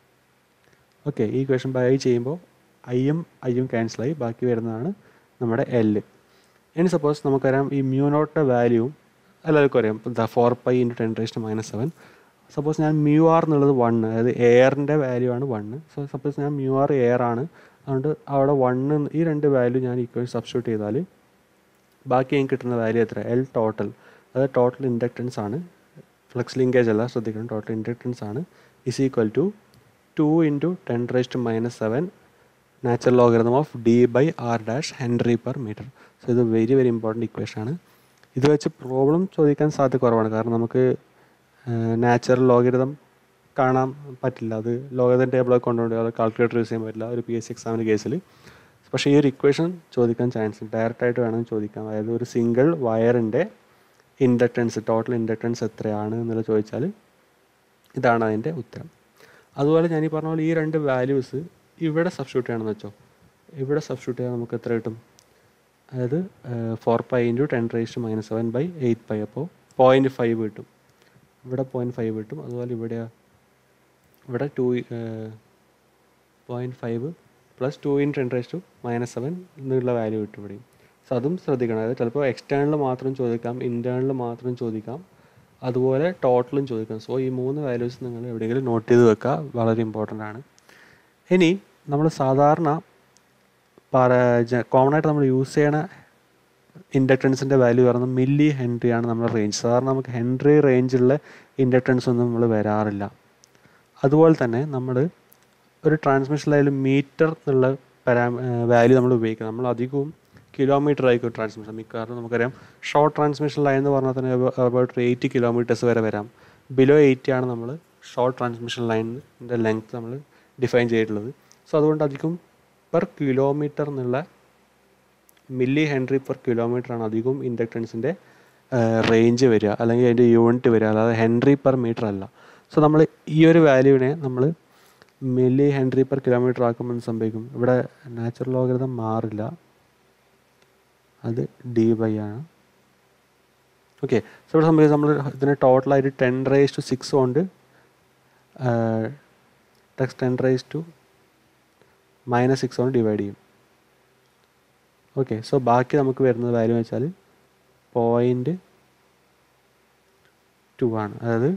ഓക്കെ ഈ ഇക്വേഷൻ ബൈ ഐ ചെയ്യുമ്പോൾ ഐയും ഐയും ക്യാൻസലായി ബാക്കി വരുന്നതാണ് നമ്മുടെ എല്ല് ഇനി സപ്പോസ് നമുക്കറിയാം ഈ മ്യൂ നോട്ടിൻ്റെ വാല്യൂവും എല്ലാവർക്കും അറിയാം the four pi into ten raised minus seven suppose ഞാൻ മ്യൂ ആർ എന്നുള്ളത് വൺ അതായത് എയറിൻ്റെ വാല്യൂ ആണ് വണ്ണ് സോ സപ്പോസ് ഞാൻ മ്യൂ ആർ എയർ ആണ് അതുകൊണ്ട് അവിടെ വണ്ണ് ഈ രണ്ട് വാല്യൂ ഞാൻ ഇക്വേഷൻ സബ്സ്റ്റിറ്റ്യൂട്ട് ചെയ്താൽ ബാക്കി എനിക്ക് കിട്ടുന്ന വാല്യൂ എത്ര എൽ ടോട്ടൽ അത് ടോട്ടൽ ഇൻഡക്റ്റൻസ് ആണ് ഫ്ലക്സ് ലിങ്കേജ് അല്ല ശ്രദ്ധിക്കണം ടോട്ടൽ ഇൻഡക്റ്റൻസ് ആണ് is equal to two into ten raised minus seven natural logarithm of D by R dash henry per metre so ഇത് വെരി വെരി ഇമ്പോർട്ടൻറ്റ് ഇക്വേഷൻ ആണ് ഇത് വെച്ച് problem ചോദിക്കാൻ സാധ്യത കുറവാണ് കാരണം നമുക്ക് നാച്ചുറൽ ലോഗരിതം കാണാൻ പറ്റില്ല അത് ലോഗരിതം ടേബിളൊക്കെ കൊണ്ടുകൊണ്ട് അത് കാൽക്കുലേറ്റർ യൂസ് ചെയ്യാൻ പറ്റില്ല ഒരു പി എസ് സി എക്സാമിൻ്റെ കേസിൽ പക്ഷേ ഈ ഒരു ഇക്വേഷൻ ചോദിക്കാൻ ചാൻസ് ഡയറക്റ്റായിട്ട് വേണം ചോദിക്കാം അതായത് ഒരു സിംഗിൾ വയറിൻ്റെ ഇൻഡക്റ്റൻസ് ടോട്ടൽ ഇൻഡക്റ്റൻസ് എത്രയാണ് എന്നുള്ളത് ചോദിച്ചാൽ ഇതാണ് അതിൻ്റെ ഉത്തരം അതുപോലെ ഞാൻ ഈ പറഞ്ഞ പോലെ ഈ രണ്ട് വാല്യൂസ് ഇവിടെ സബ്സ്റ്റിറ്റ്യൂട്ട് ചെയ്യണമെന്ന് വെച്ചോ ഇവിടെ സബ്സ്റ്റിറ്റ്യൂട്ട് ചെയ്യാൻ നമുക്ക് എത്ര കിട്ടും അതായത് four pi into ten raised minus seven by eight pi അപ്പോൾ പോയിൻറ്റ് ഫൈവ് കിട്ടും ഇവിടെ പോയിൻറ്റ് ഫൈവ് കിട്ടും അതുപോലെ ഇവിടെ ഇവിടെ two point five plus two in ten raised two minus seven എന്നുള്ള വാല്യൂ കിട്ടും ഇവിടെയും സോ അതും ശ്രദ്ധിക്കണം അതായത് ചിലപ്പോൾ എക്സ്റ്റേണൽ മാത്രം ചോദിക്കാം ഇൻറ്റേണൽ മാത്രം ചോദിക്കാം അതുപോലെ ടോട്ടലും ചോദിക്കാം സോ ഈ മൂന്ന് വാല്യൂസ് നിങ്ങൾ എവിടെയെങ്കിലും നോട്ട് ചെയ്ത് വെക്കുക വളരെ ഇമ്പോർട്ടൻ്റ് ആണ് ഇനി നമ്മൾ സാധാരണ കോമൺ ആയിട്ട് നമ്മൾ യൂസ് ചെയ്യണ ഇൻഡക്റ്റൻസിൻ്റെ വാല്യൂ പറയുന്നത് മില്ലി ഹെൻറി ആണ് നമ്മുടെ റേഞ്ച് സാധാരണ നമുക്ക് ഹെൻറി റേഞ്ചുള്ള ഇൻഡക്റ്റൻസ് ഒന്നും നമ്മൾ വരാറില്ല അതുപോലെ തന്നെ നമ്മൾ ഒരു ട്രാൻസ്മിഷനിലായാലും മീറ്റർ എന്നുള്ള പരാ വാല്യൂ നമ്മൾ ഉപയോഗിക്കുക നമ്മൾ അധികവും കിലോമീറ്റർ ആയിരിക്കും ട്രാൻസ്മിഷൻ മിക്കവാറും നമുക്കറിയാം ഷോർട്ട് ട്രാൻസ്മിഷൻ ലൈൻ എന്ന് പറഞ്ഞാൽ തന്നെ അബൌട്ട് എയ്റ്റി കിലോമീറ്റേഴ്സ് വരെ വരാം ബിലോ എയ്റ്റി ആണ് നമ്മൾ ഷോർട്ട് ട്രാൻസ്മിഷൻ ലൈനിൻ്റെ ലെങ്ത് നമ്മൾ ഡിഫൈൻ ചെയ്തിട്ടുള്ളത് സോ അതുകൊണ്ട് അധികം പെർ കിലോമീറ്റർ എന്നുള്ള മില്ലി ഹെൻറി പെർ കിലോമീറ്റർ ആണ് അധികവും ഇൻഡക്റ്റൻസിൻ്റെ റേഞ്ച് വരിക അല്ലെങ്കിൽ അതിൻ്റെ യൂണിറ്റ് വരിക അല്ലാതെ ഹെൻറി പെർ മീറ്റർ അല്ല സോ നമ്മൾ ഈ ഒരു വാല്യൂവിനെ നമ്മൾ മില്ലി ഹെൻറി പെർ കിലോമീറ്റർ ആക്കുമ്പോൾ എന്ത് സംഭവിക്കും ഇവിടെ നാച്ചുറൽ ലോഗരിതം മാറില്ല അത് ഡി ബൈ ആണ് ഓക്കെ സോ ഇവിടെ സംബന്ധിച്ച് നമ്മൾ ഇതിന് ടോട്ടലായിട്ട് ടെൻ റേസ് ടു സിക്സ് കൊണ്ട് ടെക്സ് ten raise to minus six കൊണ്ട് ഡിവൈഡ് ചെയ്യും ഓക്കെ സോ ബാക്കി നമുക്ക് വരുന്നത് വാല്യൂ എന്ന് വെച്ചാൽ പോയിൻറ്റ് ടു ആണ് അതായത്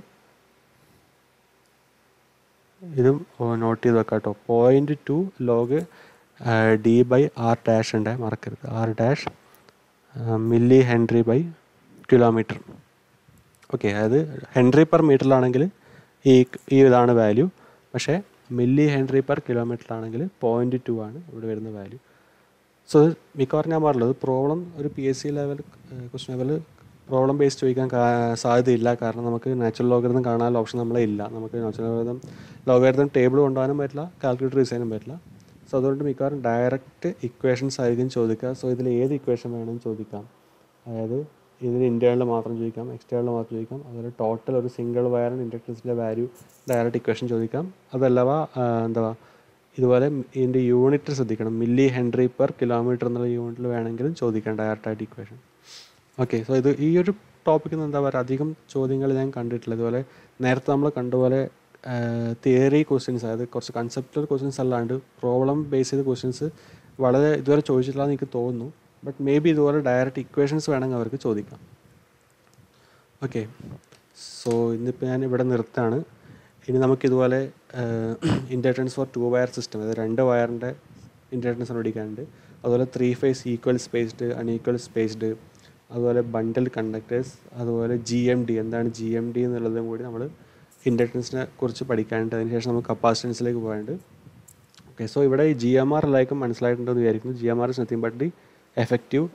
ഇതും നോട്ട് ചെയ്ത് വെക്കാം കേട്ടോ point two log D by R dash ഉണ്ട് മറക്കരുത് R dash milli henry by kilometre okay അതായത് ഹെൻറി പെർ മീറ്ററിലാണെങ്കിൽ ഈ ഈ ഇതാണ് വാല്യൂ പക്ഷേ മില്ലി ഹെൻറി പെർ കിലോമീറ്ററിലാണെങ്കിൽ പോയിൻറ്റ് ടു ആണ് ഇവിടെ വരുന്ന വാല്യൂ സോ മിക്കവാറും ഞാൻ പറഞ്ഞത് പ്രോബ്ലം ഒരു P S C level question level problem base ചോദിക്കാൻ സാധ്യതയില്ല കാരണം നമുക്ക് നാച്ചുറൽ ലോഗരിതം കാണാനുള്ള ഓപ്ഷൻ നമ്മളെ ഇല്ല നമുക്ക് നാച്ചുറൽ ലോഗരിതം ലോഗരിതം ടേബിൾ കൊണ്ടുപോകാനും പറ്റില്ല കാൽക്കുലേറ്റർ യൂസ് ചെയ്യാനും പറ്റില്ല സോ അതുകൊണ്ട് മിക്കവാറും ഡയറക്റ്റ് ഇക്വേഷൻസ് ആയിരിക്കും ചോദിക്കുക സോ ഇതിൽ ഏത് ഇക്വേഷൻ വേണമെന്ന് ചോദിക്കാം അതായത് ഇതിന് ഇൻറ്റേണൽ മാത്രം ചോദിക്കാം എക്സ്റ്റേണൽ മാത്രം ചോദിക്കാം അതുപോലെ ടോട്ടൽ ഒരു സിംഗിൾ വയറിന് ഇൻഡക്ടൻസിൻ്റെ വാല്യൂ ഡയറക്റ്റ് ഇക്വേഷൻ ചോദിക്കാം അതല്ലവ എന്താ ഇതുപോലെ ഇതിൻ്റെ യൂണിറ്റ് ശ്രദ്ധിക്കണം മില്ലി ഹെൻറി പെർ കിലോമീറ്റർ എന്നുള്ള യൂണിറ്റിൽ വേണമെങ്കിലും ചോദിക്കാം ഡയറക്റ്റായിട്ട് ഇക്വേഷൻ ഓക്കെ സോ ഇത് ഈ ഒരു ടോപ്പിക്കിൽ നിന്ന് എന്താ പറയുക അധികം ചോദ്യങ്ങൾ ഞാൻ കണ്ടിട്ടില്ല ഇതുപോലെ നേരത്തെ നമ്മൾ കണ്ടുപോലെ തിയറി ക്വസ്റ്റ്യൻസ് അതായത് കുറച്ച് കൺസെപ്റ്റൽ ക്വസ്റ്റ്യൻസ് അല്ലാണ്ട് പ്രോബ്ലം ബേസ് ചെയ്ത ക്വസ്റ്റ്യൻസ് വളരെ ഇതുവരെ ചോദിച്ചിട്ടില്ല എന്ന് എനിക്ക് തോന്നുന്നു ബട്ട് മേ ബി ഇതുപോലെ ഡയറക്റ്റ് ഇക്വേഷൻസ് വേണമെങ്കിൽ അവർക്ക് ചോദിക്കാം ഓക്കെ സോ ഇന്നിപ്പോൾ ഞാൻ ഇവിടെ നിർത്താണ് ഇനി നമുക്ക് ഇതുപോലെ inductance for two wire system അതായത് രണ്ട് വയറിൻ്റെ ഇൻഡക്ടൻസ് കണ്ടുപിടിക്കാനുണ്ട് അതുപോലെ three phase equal spaced unequal spaced അതുപോലെ ബണ്ടിൽ കണ്ടക്ടേഴ്സ് അതുപോലെ ജി എം ഡി എന്താണ് ജി എം ഡി എന്നുള്ളതും കൂടി നമ്മൾ ഇൻഡക്ടൻസിനെ കുറിച്ച് പഠിക്കാനുണ്ട് അതിനുശേഷം നമുക്ക് കപ്പാസിറ്റൻസിലേക്ക് പോകാനുണ്ട് ഓക്കെ സോ ഇവിടെ ഈ ജി എം ആർ എല്ലാവർക്കും മനസ്സിലായിട്ടുണ്ടെന്ന് വിചാരിക്കുന്നു G M R is nothing but the effective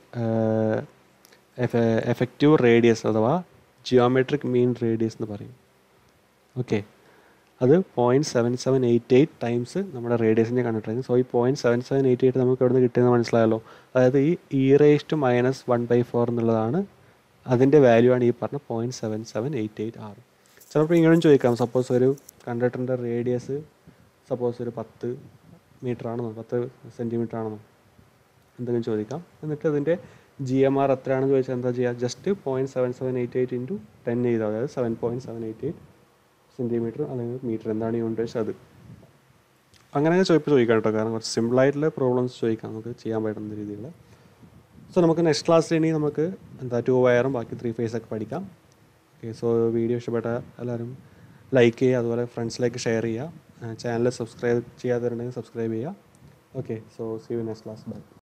effective radius അഥവാ ജിയോമെട്രിക് മീൻ റേഡിയസ് എന്ന് പറയും ഓക്കെ അത് point seven seven eight eight times നമ്മുടെ റേഡിയസിൻ്റെ കണ്ടിട്ടായിരുന്നു സോ ഈ point seven seven eight eight നമുക്ക് എവിടെ നിന്ന് കിട്ടിയെന്ന് മനസ്സിലായല്ലോ അതായത് ഈ ഇ റേസ്റ്റ് മൈനസ് വൺ ബൈ ഫോർ എന്നുള്ളതാണ് അതിൻ്റെ വാല്യൂ ആണ് ഈ പറഞ്ഞ point seven seven eight eight R ചിലപ്പോൾ ഇങ്ങനെയും ചോദിക്കാം സപ്പോസ് ഒരു കണ്ടക്ടറിൻ്റെ റേഡിയസ് സപ്പോസ് ഒരു പത്ത് മീറ്റർ ആണെന്നോ പത്ത് സെൻറ്റിമീറ്റർ ആണെന്നോ എന്തെങ്കിലും ചോദിക്കാം എന്നിട്ട് അതിൻ്റെ ജി എം ആർ എത്രയാണെന്ന് ചോദിച്ചാൽ എന്താ ചെയ്യുക just point seven seven eight eight into ten ചെയ്താൽ അതായത് seven point seven eight eight centimetre അല്ലെങ്കിൽ മീറ്റർ എന്താണ് യൂണിറ്റ് വെച്ചാൽ അത് അങ്ങനെ ചോദിപ്പോൾ ചോദിക്കാം കേട്ടോ കാരണം കുറച്ച് സിമ്പിളായിട്ടുള്ള പ്രോബ്ലംസ് ചോദിക്കാം നമുക്ക് ചെയ്യാൻ പറ്റുന്ന രീതിയിൽ സോ നമുക്ക് നെക്സ്റ്റ് ക്ലാസ്സിൽ ഇനി നമുക്ക് എന്താ ടു വയറും ബാക്കി ത്രീ ഫേസ് ഒക്കെ പഠിക്കാം ഓക്കെ സോ വീഡിയോ ഇഷ്ടപ്പെട്ട എല്ലാവരും ലൈക്ക് ചെയ്യുക അതുപോലെ ഫ്രണ്ട്സിലേക്ക് ഷെയർ ചെയ്യുക ചാനൽ സബ്സ്ക്രൈബ് ചെയ്യാത്തവരുണ്ടെങ്കിൽ സബ്സ്ക്രൈബ് ചെയ്യുക okay so see you next class by